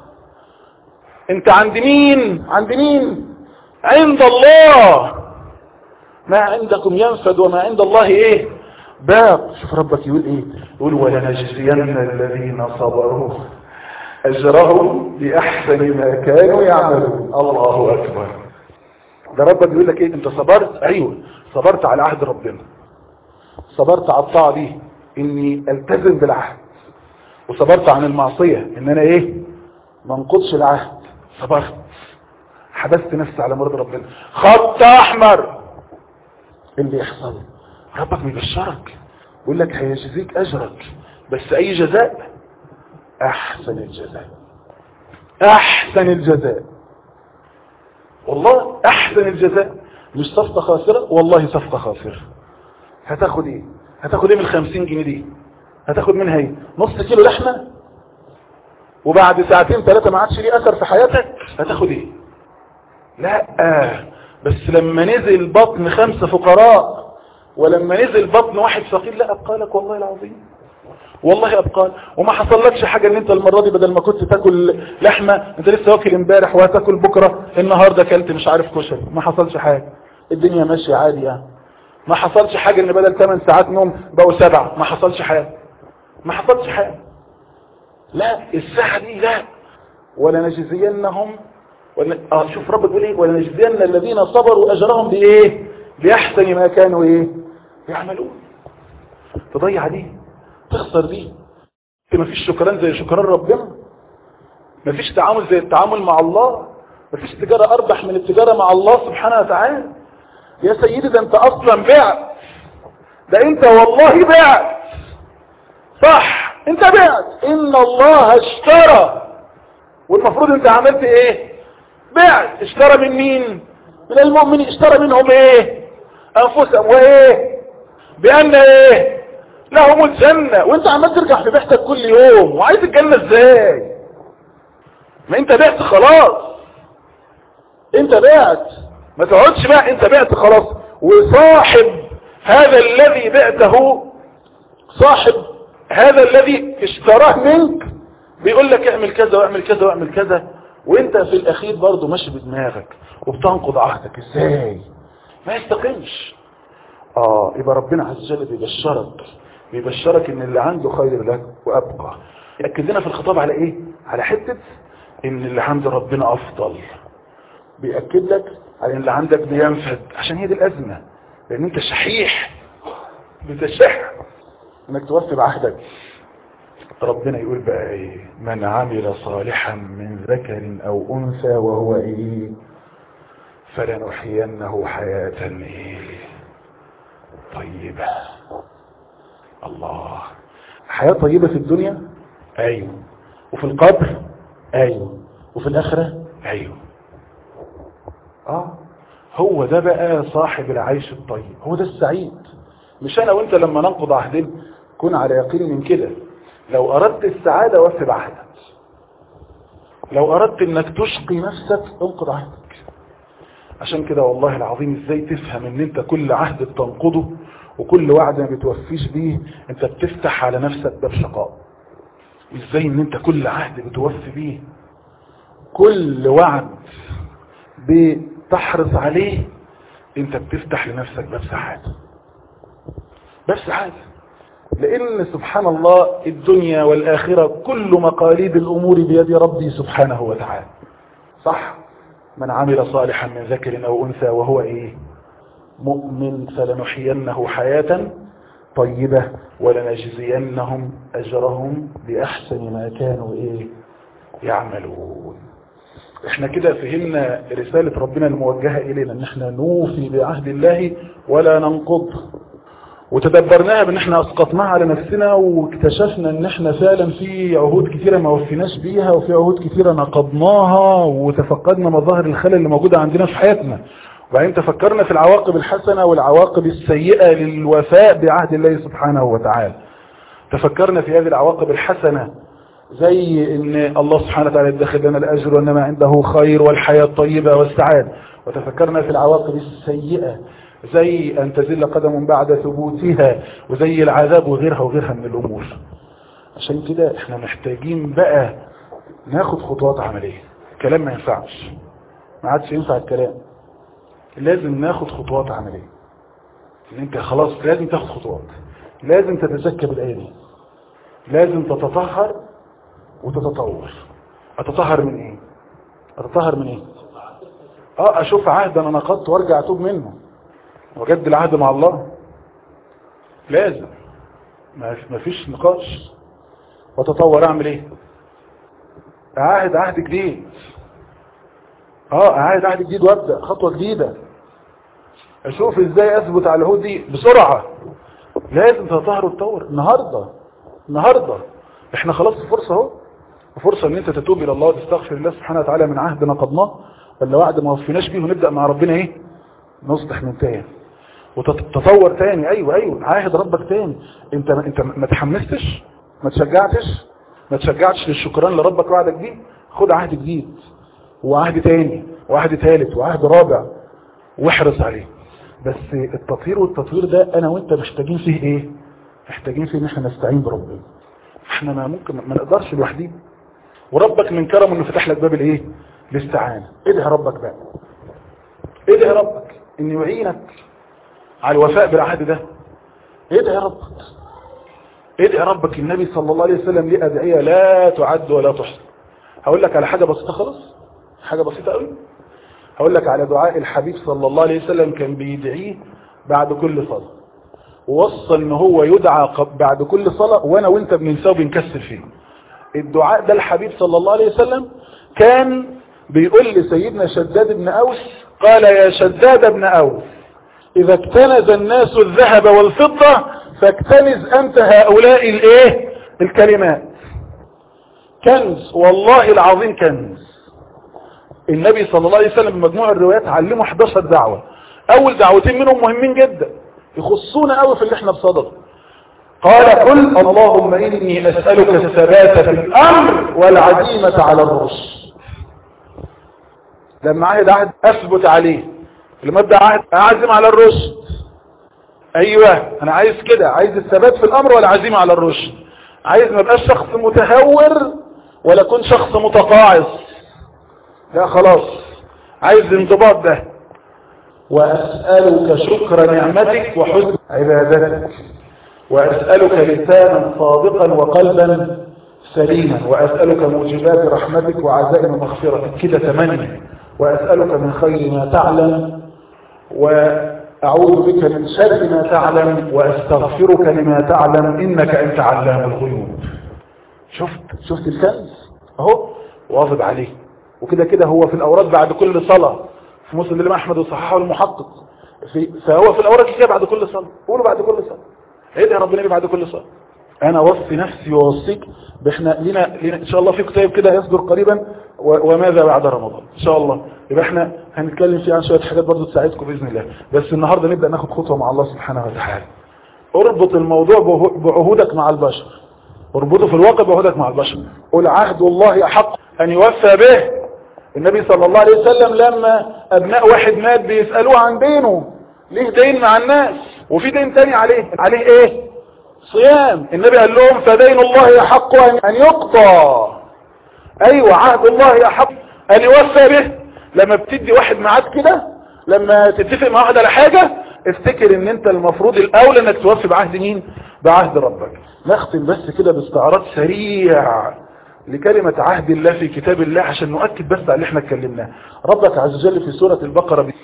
S2: انت عند مين عند مين عند الله ما عندكم ينفد وما عند الله ايه باق شوف ربك يقول ايه يقول ولنجزين الذين صبروا اجرهم باحسن ما كانوا يعملون الله اكبر ده ربك بيقول لك ايه انت صبرت ايوه صبرت على عهد ربنا صبرت على الطاعه دي اني التزم بالعهد وصبرت عن المعصيه ان انا ايه ما انقضش العهد صبرت حبست نفسي على مرض ربنا خط احمر اللي يحصل ربك بيبشرك يقول لك هيجزيك اجرك بس اي جزاء احسن الجزاء احسن الجزاء والله احسن الجزاء مش صفقة خاسرة والله صفقة خاسرة هتاخد ايه هتاخد ايه من الخمسين جنيه دي هتاخد منها ايه نص كيلو لحمة وبعد ساعتين ثلاثة ما عادش ليه اثر في حياتك هتاخد ايه لا بس لما نزل بطن خمسة فقراء ولما نزل بطن واحد فقير لا ابقى لك والله العظيم والله ابقى وما حصلكش حاجة ان انت المرة دي بدل ما كنت تاكل لحمة انت لسه واكل امبارح وهتاكل بكرة النهاردة اكلت مش عارف كشري ما حصلش حاجة الدنيا ماشية عادي يعني ما حصلش حاجة ان بدل 8 ساعات نوم بقوا سبعة ما حصلش حاجة ما حصلش حاجة لا الساعة دي لا ولا نجزينهم ولا اه شوف رب بيقول ايه ولا نجزين الذين صبروا اجرهم بايه باحسن ما كانوا ايه يعملون تضيع دي تخسر دي ما فيش شكران زي شكران ربنا ما فيش تعامل زي التعامل مع الله ما فيش تجارة اربح من التجارة مع الله سبحانه وتعالى يا سيدي ده انت اصلا بعت ده انت والله بعت صح انت بعت ان الله اشترى والمفروض انت عملت ايه بعت اشترى من مين من المؤمنين اشترى منهم ايه انفسهم وايه بان ايه لهم الجنة وانت عمال ترجع في بيتك كل يوم وعايز الجنة ازاي ما انت بعت خلاص انت بعت ما تقعدش بقى انت بعت خلاص وصاحب هذا الذي بعته صاحب هذا الذي اشتراه منك بيقول لك اعمل كذا واعمل كذا واعمل كذا وانت في الاخير برضه ماشي بدماغك وبتنقض عهدك ازاي ما يستقيمش اه يبقى ربنا عز وجل بيبشرك بيبشرك ان اللي عنده خير لك وابقى يأكد لنا في الخطاب على ايه على حتة ان اللي عند ربنا افضل بيأكد لك على ان اللي عندك بينفد عشان هي دي الازمة لان انت شحيح بتشح انك توفي بعهدك ربنا يقول بقى ايه من عمل صالحا من ذكر او انثى وهو ايه فلنحيينه حياة ايه طيبة الله حياة طيبة في الدنيا ايوه وفي القبر ايوه وفي الاخرة ايوه اه هو ده بقى صاحب العيش الطيب هو ده السعيد مش انا وانت لما ننقض عهدنا كن على يقين من كده لو اردت السعادة وفي بعهدك لو اردت انك تشقي نفسك انقض عهدك عشان كده والله العظيم ازاي تفهم ان انت كل عهد بتنقضه وكل وعد ما بتوفيش بيه انت بتفتح على نفسك باب شقاء ازاي ان انت كل عهد بتوفي بيه كل وعد بتحرص عليه انت بتفتح لنفسك باب سعادة باب سعادة لان سبحان الله الدنيا والاخرة كل مقاليد الامور بيد ربي سبحانه وتعالى صح من عمل صالحا من ذكر او انثى وهو ايه مؤمن فلنحيينه حياة طيبة ولنجزينهم اجرهم باحسن ما كانوا ايه يعملون احنا كده فهمنا رسالة ربنا الموجهة الينا ان احنا نوفي بعهد الله ولا ننقض وتدبرناها بان احنا اسقطناها على نفسنا واكتشفنا ان احنا فعلا في عهود كثيرة ما وفيناش بيها وفي عهود كثيرة نقضناها وتفقدنا مظاهر الخلل اللي موجودة عندنا في حياتنا وبعدين تفكرنا في العواقب الحسنة والعواقب السيئة للوفاء بعهد الله سبحانه وتعالى تفكرنا في هذه العواقب الحسنة زي ان الله سبحانه وتعالى يدخل لنا الاجر وانما عنده خير والحياة الطيبة والسعادة وتفكرنا في العواقب السيئة زي ان تزل قدم بعد ثبوتها وزي العذاب وغيرها وغيرها من الامور عشان كده احنا محتاجين بقى ناخد خطوات عملية كلام ما ينفعش ما عادش ينفع الكلام لازم ناخد خطوات عملية ان انت خلاص لازم تاخد خطوات لازم تتزكى بالايه دي لازم تتطهر وتتطور اتطهر من ايه اتطهر من ايه اه اشوف عهد انا نقضت وارجع اتوب منه وجد العهد مع الله لازم ما فيش نقاش وتطور اعمل ايه اعاهد عهد جديد اه اعاهد عهد جديد وابدا خطوه جديده اشوف ازاي اثبت على العهود دي بسرعه لازم تتطهر وتطور النهارده النهارده احنا خلاص فرصه اهو فرصه ان انت تتوب الى الله وتستغفر الله سبحانه وتعالى من عهد نقضناه ولا وعد ما وفيناش بيه ونبدا مع ربنا ايه نصلح من تاني وتتطور تاني ايوه ايوه عاهد ربك تاني انت انت ما تحمستش ما تشجعتش ما تشجعتش للشكران لربك وعدك بيه خد عهد جديد وعهد تاني وعهد ثالث وعهد رابع واحرص عليه بس التطهير والتطوير ده انا وانت محتاجين فيه ايه محتاجين فيه ان احنا نستعين بربنا احنا ما ممكن ما نقدرش لوحدين وربك من كرمه انه فتح لك باب الايه الاستعانه ادعي ربك بقى ادعي ربك ان يعينك على الوفاء بالعهد ده ادعي ربك ادعي ربك النبي صلى الله عليه وسلم ليه ادعيه لا تعد ولا تحصى هقول لك على حاجه بسيطه خالص حاجه بسيطه قوي هقول لك على دعاء الحبيب صلى الله عليه وسلم كان بيدعيه بعد كل صلاه ووصى ان هو يدعى بعد كل صلاه وانا وانت بننساه وبنكسل فيه الدعاء ده الحبيب صلى الله عليه وسلم كان بيقول لسيدنا شداد بن اوس قال يا شداد بن اوس اذا اكتنز الناس الذهب والفضة فاكتنز انت هؤلاء الايه الكلمات كنز والله العظيم كنز النبي صلى الله عليه وسلم بمجموع الروايات علمه 11 دعوة اول دعوتين منهم مهمين جدا يخصونا قوي في اللي احنا بصدده قال قل اللهم اني اسألك الثبات في الامر والعزيمة على الرشد لما عهد عهد اثبت عليه لما ابدا عهد اعزم على الرشد ايوه انا عايز كده عايز الثبات في الامر والعزيمة على الرشد عايز ما ابقاش شخص متهور ولا اكون شخص متقاعس لا خلاص عايز الانضباط ده واسألك شكر نعمتك وحسن عبادتك واسألك لسانا صادقا وقلبا سليما واسألك موجبات رحمتك وعزائم مغفرتك كده تمني واسألك من خير ما تعلم واعوذ بك من شر ما تعلم واستغفرك لما تعلم انك انت علام الغيوب شفت شفت الكنز اهو واظب عليه وكده كده هو في الاوراد بعد كل صلاة في مسلم الامام احمد وصححه المحقق في فهو في الاوراد كده بعد كل صلاة قولوا بعد كل صلاة ادعي ربنا بيه بعد كل صلاة انا اوصي نفسي واوصيك باحنا لينا لينا ان شاء الله في كتاب كده هيصدر قريبا و- وماذا بعد رمضان ان شاء الله يبقى احنا هنتكلم فيه عن شويه حاجات برضو تساعدكم باذن الله بس النهارده نبدا ناخد خطوه مع الله سبحانه وتعالى اربط الموضوع به- بعهودك مع البشر اربطه في الواقع بعهودك مع البشر قل عهد الله احق ان يوفى به النبي صلى الله عليه وسلم لما ابناء واحد مات بيسالوه عن دينه ليه دين مع الناس وفي دين تاني عليه عليه ايه صيام النبي قال لهم فدين الله احق ان يقضى ايوه عهد الله احق ان يوفى به لما بتدي واحد معاد كده لما تتفق مع واحد على حاجة افتكر ان انت المفروض الاولى انك توفي بعهد مين بعهد ربك نختم بس كده باستعراض سريع لكلمة عهد الله في كتاب الله عشان نؤكد بس على اللي احنا اتكلمناه ربك عز وجل في سورة البقرة بي-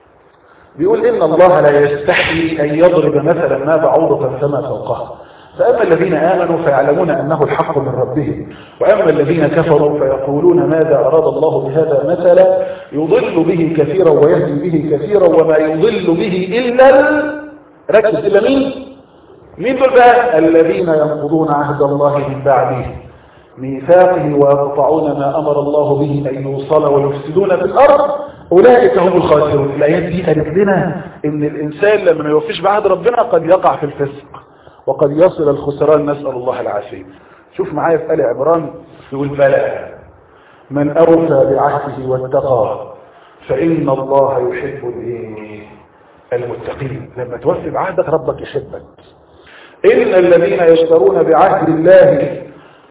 S2: بيقول ان الله لا يستحي ان يضرب مثلا ما بعوضة فما فوقها فأما الذين آمنوا فيعلمون أنه الحق من ربهم وأما الذين كفروا فيقولون ماذا أراد الله بهذا مثلا يضل به كثيرا ويهدي به كثيرا وما يضل به إلا ال- ركز إلا مين مين دول بقى الذين ينقضون عهد الله من بعده ميثاقه ويقطعون ما أمر الله به أن يوصل ويفسدون في الأرض أولئك هم الخاسرون الآيات دي قالت لنا إن الإنسان لما ما يوفيش بعهد ربنا قد يقع في الفسق وقد يصل الخسران نسأل الله العافية شوف معايا في آل عمران يقول بلى من أوفى بعهده واتقى فإن الله يحب الإيه؟ المتقين لما توفي بعهدك ربك يحبك إن الذين يشترون بعهد الله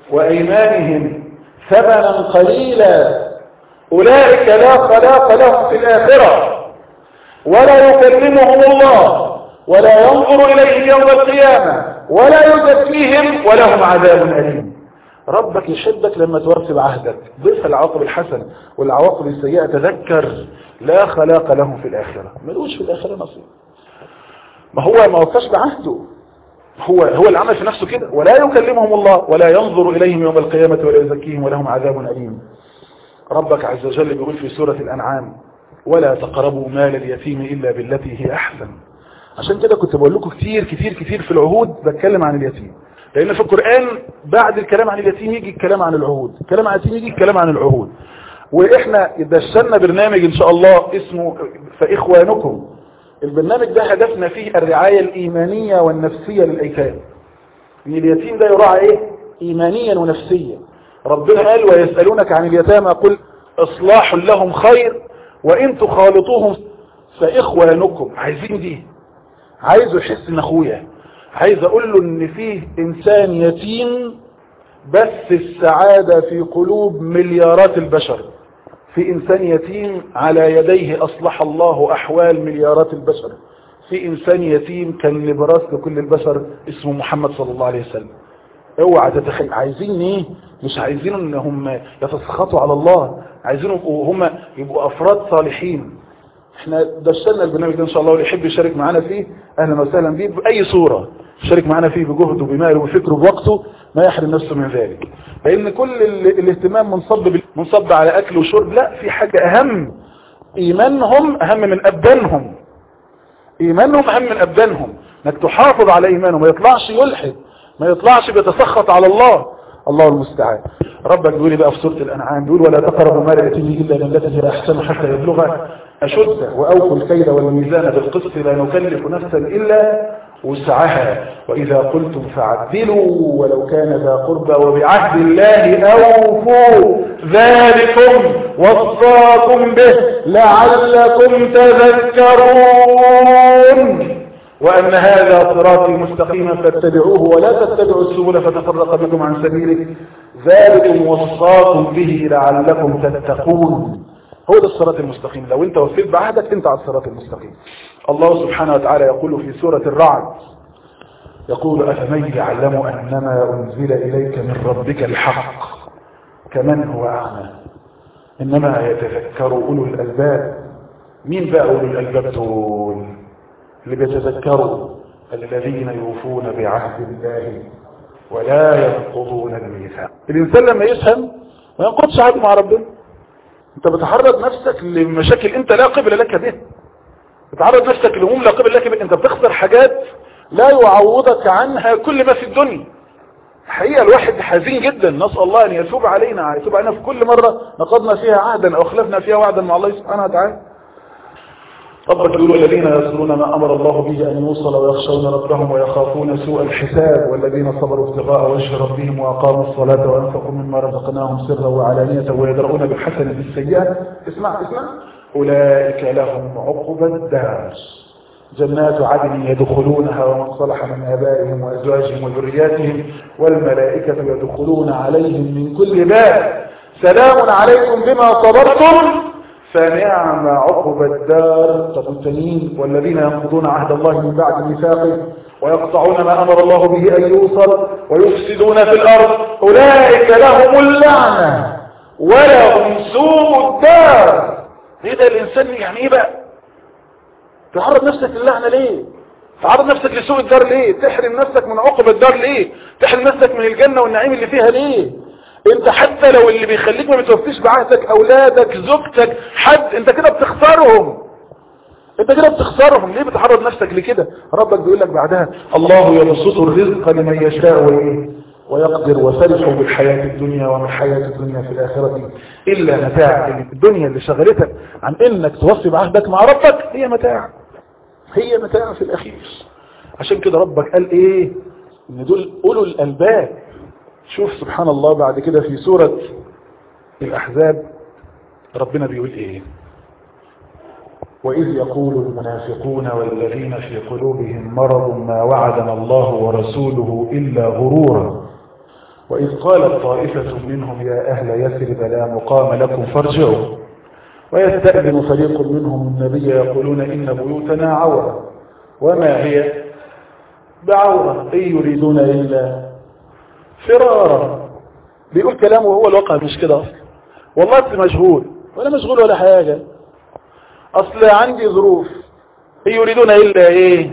S2: وأيمانهم ثمنا قليلا أولئك لا خلاق لهم في الآخرة ولا يكلمهم الله ولا ينظر إليهم يوم القيامة ولا يزكيهم ولهم عذاب أليم ربك يحبك لما توفي بعهدك ضيف العواقب الحسنة والعواقب السيئة تذكر لا خلاق لهم في الآخرة ملوش في الآخرة نصيب ما هو ما وفاش بعهده هو هو اللي عمل في نفسه كده ولا يكلمهم الله ولا ينظر إليهم يوم القيامة ولا يزكيهم ولهم عذاب أليم ربك عز وجل بيقول في سورة الأنعام ولا تقربوا مال اليتيم إلا بالتي هي أحسن عشان كده كنت بقول لكم كتير كتير كتير في العهود بتكلم عن اليتيم لأن في القرآن بعد الكلام عن اليتيم يجي الكلام عن العهود الكلام عن اليتيم يجي الكلام عن العهود وإحنا دشنا برنامج إن شاء الله اسمه فإخوانكم البرنامج ده هدفنا فيه الرعاية الإيمانية والنفسية للأيتام ان اليتيم ده يراعى ايه ايمانيا ونفسيا ربنا قال ويسألونك عن اليتامى قل اصلاح لهم خير وان تخالطوهم فاخوانكم عايزين دي عايزه يحس ان اخويا عايز اقول له ان فيه انسان يتيم بس السعادة في قلوب مليارات البشر في انسان يتيم على يديه اصلح الله احوال مليارات البشر في انسان يتيم كان لبراس لكل البشر اسمه محمد صلى الله عليه وسلم اوعى تتخيل عايزين ايه مش عايزين ان هم يتسخطوا على الله عايزين يبقوا هم يبقوا افراد صالحين احنا دشنا البرنامج ده ان شاء الله واللي يحب يشارك معانا فيه اهلا وسهلا بيه باي صورة يشارك معانا فيه بجهده بماله بفكره بوقته ما يحرم نفسه من ذلك لان كل ال- الاهتمام منصب بال- منصب على اكل وشرب لا في حاجة اهم ايمانهم اهم من ابدانهم ايمانهم اهم من ابدانهم انك تحافظ على ايمانه ما يطلعش يلحد ما يطلعش بيتسخط على الله الله المستعان ربك بيقول بقى في سورة الأنعام بيقول ولا تقربوا مال اليتيم إلا بالتي هي أحسن حتى يبلغ أشده وأوفوا الكيل والميزان بالقسط لا نكلف نفسا إلا وسعها وإذا قلتم فعدلوا ولو كان ذا قربى وبعهد الله أوفوا ذلكم وصاكم به لعلكم تذكرون وأن هذا صراطي مستقيما فاتبعوه ولا تتبعوا السبل فتفرق بكم عن سبيله ذلكم وصاكم به لعلكم تتقون هو ده الصراط المستقيم لو انت وفيت بعهدك انت على الصراط المستقيم الله سبحانه وتعالى يقول في سورة الرعد يقول أفمن يعلم أنما أنزل إليك من ربك الحق كمن هو أعمى إنما يتذكر أولو الألباب مين بقى أولو الألباب دول اللي بيتذكروا الذين يوفون بعهد الله ولا ينقضون الميثاق الإنسان لما يفهم ما ينقضش عهد مع ربنا انت بتعرض نفسك لمشاكل انت لا قبل لك به بتعرض نفسك لهموم لا قبل لك به انت بتخسر حاجات لا يعوضك عنها كل ما في الدنيا حقيقة الواحد حزين جدا نسأل الله ان يتوب علينا يتوب علينا في كل مرة نقضنا فيها عهدا او خلفنا فيها وعدا مع الله سبحانه وتعالى ربك يقول الذين يصلون ما أمر الله به أن يوصل ويخشون ربهم ويخافون سوء الحساب والذين صبروا ابتغاء وجه ربهم وأقاموا الصلاة وأنفقوا مما رزقناهم سرا وعلانية ويدرؤون بالحسنة السيئة اسمع اسمع أولئك لهم عقبى الدار جنات عدن يدخلونها ومن صلح من آبائهم وأزواجهم وذرياتهم والملائكة يدخلون عليهم من كل باب سلام عليكم بما صبرتم فنعم عقب الدار طب التانيين والذين ينقضون عهد الله من بعد ميثاقه ويقطعون ما امر الله به ان يوصل ويفسدون في الارض اولئك لهم اللعنه ولهم سوء الدار ايه ده الانسان يعني ايه بقى تعرض نفسك للعنه ليه تعرض نفسك لسوء الدار ليه تحرم نفسك من عقب الدار ليه تحرم نفسك من الجنه والنعيم اللي فيها ليه انت حتى لو اللي بيخليك ما بتوفيش بعهدك اولادك زوجتك حد انت كده بتخسرهم انت كده بتخسرهم ليه بتعرض نفسك لكده ربك بيقول لك بعدها الله يبسط الرزق لمن يشاء وايه ويقدر وفرحوا بالحياة الدنيا وما الحياة الدنيا في الآخرة إلا متاع يعني الدنيا اللي شغلتك عن إنك توفي بعهدك مع ربك هي متاع هي متاع في الأخير عشان كده ربك قال إيه إن دول أولو الألباب شوف سبحان الله بعد كده في سورة الأحزاب ربنا بيقول إيه وإذ يقول المنافقون والذين في قلوبهم مرض ما وعدنا الله ورسوله إلا غرورا وإذ قالت طائفة منهم يا أهل يثرب لا مقام لكم فارجعوا ويستأذن فريق منهم النبي يقولون إن بيوتنا عورة وما هي بعورة إن يريدون إلا فرارا بيقول كلامه هو الواقع مش كده أصلا والله أنت مشغول ولا مشغول ولا حاجة أصل عندي ظروف إن يريدون إلا إيه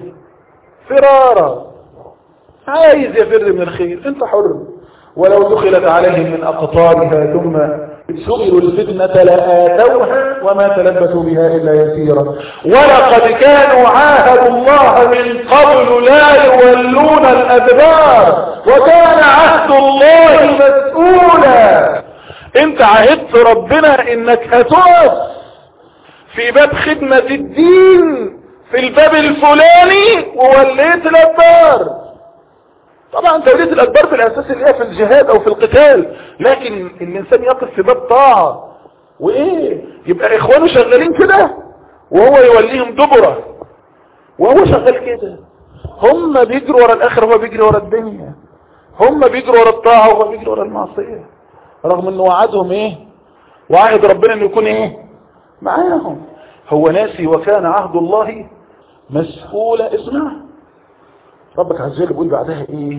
S2: فرارا عايز يفر من الخير أنت حر ولو دخلت عليهم من أقطارها ثم سئلوا الفتنة لآتوها وما تلبثوا بها إلا يسيرا ولقد كانوا عاهدوا الله من قبل لا يولون الأدبار وكان عهد الله مسؤولا انت عهدت ربنا انك هتقف في باب خدمة الدين في الباب الفلاني ووليت الأدبار طبعا تولية الأدبار في الأساس اللي هي في الجهاد أو في القتال لكن الإنسان يقف في باب طاعة وإيه يبقى إخوانه شغالين كده وهو يوليهم دبرة وهو شغال كده هم بيجروا ورا الآخر وهو بيجري ورا الدنيا هم بيجروا ورا الطاعة وهو بيجري ورا المعصية رغم انه وعدهم ايه وعهد ربنا انه يكون ايه معاهم هو ناسي وكان عهد الله مسؤولا اسمع ربك عز وجل بيقول بعدها ايه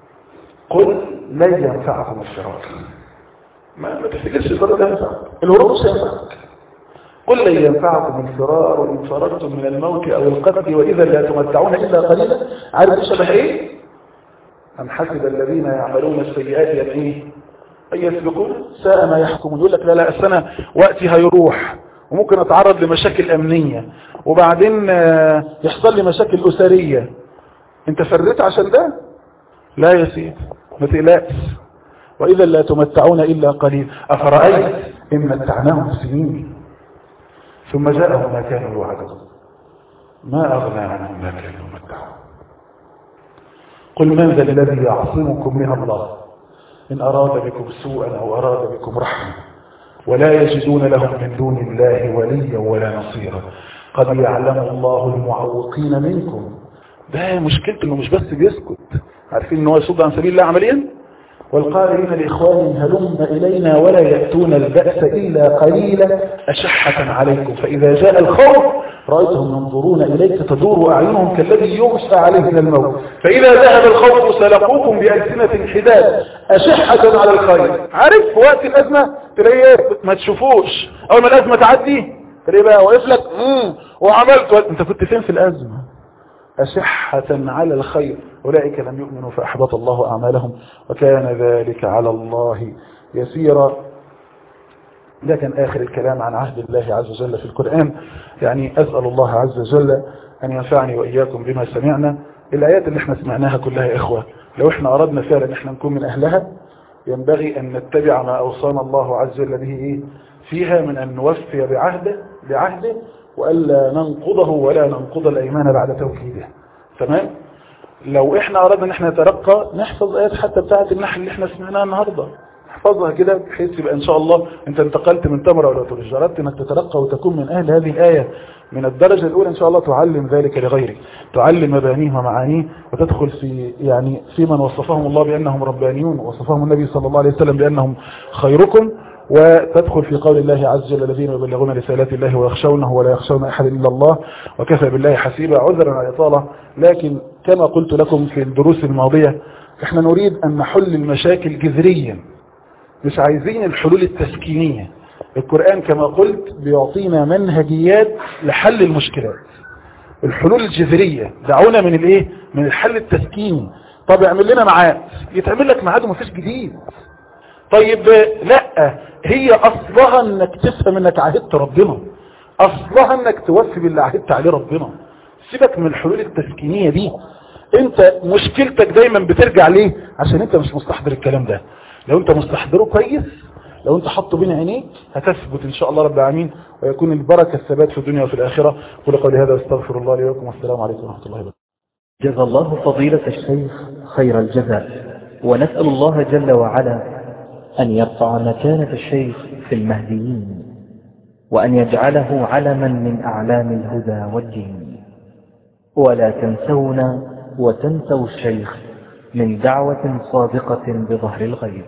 S2: قل لن ينفعكم الفرار ما ما تفتكرش الفرار ده ينفعك الهروب مش هينفعك قل لن ينفعكم الفرار ان فررتم من الموت او القتل واذا لا تمتعون الا قليلا عارف ايش شبه ايه ام حسب الذين يعملون السيئات ان ايه ان يسبقون ساء ما يحكمون يقول لك لا لا السنه وقتي هيروح وممكن اتعرض لمشاكل امنية وبعدين آه، يحصل لي مشاكل اسرية انت فريت عشان ده لا يا سيدي ما تقلقش واذا لا تمتعون الا قليل افرأيت ان متعناهم سنين ثم جاءهم ما كانوا يوعدون ما اغنى عنهم ما كانوا يمتعون قل من ذا الذي يعصمكم من الله إن أراد بكم سوءا أو أراد بكم رحمة ولا يجدون لهم من دون الله وليا ولا نصيرا قد يعلم الله المعوقين منكم ده مشكلته انه مش بس بيسكت عارفين ان هو يصد عن سبيل الله عمليا والقائلين لإخوانهم هلم إلينا ولا يأتون البأس إلا قليلا أشحة عليكم فإذا جاء الخوف رأيتهم ينظرون إليك تدور أعينهم كالذي يغشى عليه من الموت فإذا ذهب الخوف سلقوكم بألسنة حداد أشحة على الخير عارف في وقت الأزمة تلاقيه إيه؟ ما تشوفوش أول ما الأزمة تعدي تلاقيه بقى واقف لك مم، وعملت أنت كنت فين في الأزمة أشحة على الخير أولئك لم يؤمنوا فأحبط الله أعمالهم وكان ذلك على الله يسيرا ده كان آخر الكلام عن عهد الله عز وجل في القرآن يعني أسأل الله عز وجل أن ينفعني وإياكم بما سمعنا الآيات اللي احنا سمعناها كلها يا إخوة لو احنا أردنا فعلا ان احنا نكون من أهلها ينبغي أن نتبع ما أوصانا الله عز وجل به إيه فيها من أن نوفي بعهده بعهده وألا ننقضه ولا ننقض الأيمان بعد توكيده تمام لو احنا أردنا ان احنا نترقى نحفظ آيات حتى بتاعة النحل اللي احنا سمعناها النهاردة احفظها كده بحيث يبقى ان شاء الله انت انتقلت من تمرة ولا ترج اردت انك تترقى وتكون من اهل هذه الآية من الدرجة الاولى ان شاء الله تعلم ذلك لغيرك تعلم مبانيه ومعانيه وتدخل في يعني في من وصفهم الله بانهم ربانيون ووصفهم النبي صلى الله عليه وسلم بانهم خيركم وتدخل في قول الله عز وجل الذين يبلغون رسالات الله ويخشونه ولا يخشون أحد إلا الله وكفى بالله حسيبا عذرا على الإطالة لكن كما قلت لكم في الدروس الماضية احنا نريد أن نحل المشاكل جذريا مش عايزين الحلول التسكينية القرآن كما قلت بيعطينا منهجيات لحل المشكلات الحلول الجذرية دعونا من الايه من الحل التسكيني طب اعمل لنا ميعاد يتعمل لك ميعاد ومفيش جديد طيب لا هي اصلها انك تفهم انك عهدت ربنا اصلها انك توفي باللي عهدت عليه ربنا سيبك من الحلول التسكينية دي انت مشكلتك دايما بترجع ليه عشان انت مش مستحضر الكلام ده لو انت مستحضره كويس لو انت حطه بين عينيك هتثبت ان شاء الله رب العالمين ويكون البركة الثبات في الدنيا وفي الآخرة قولوا قولي هذا واستغفر الله لي ولكم والسلام عليكم ورحمة الله وبركاته
S4: جزى الله فضيلة الشيخ خير الجزاء ونسأل الله جل وعلا أن يرفع مكانة الشيخ في المهديين وأن يجعله علما من أعلام الهدى والدين ولا تنسونا وتنسوا الشيخ من دعوة صادقة بظهر الغيب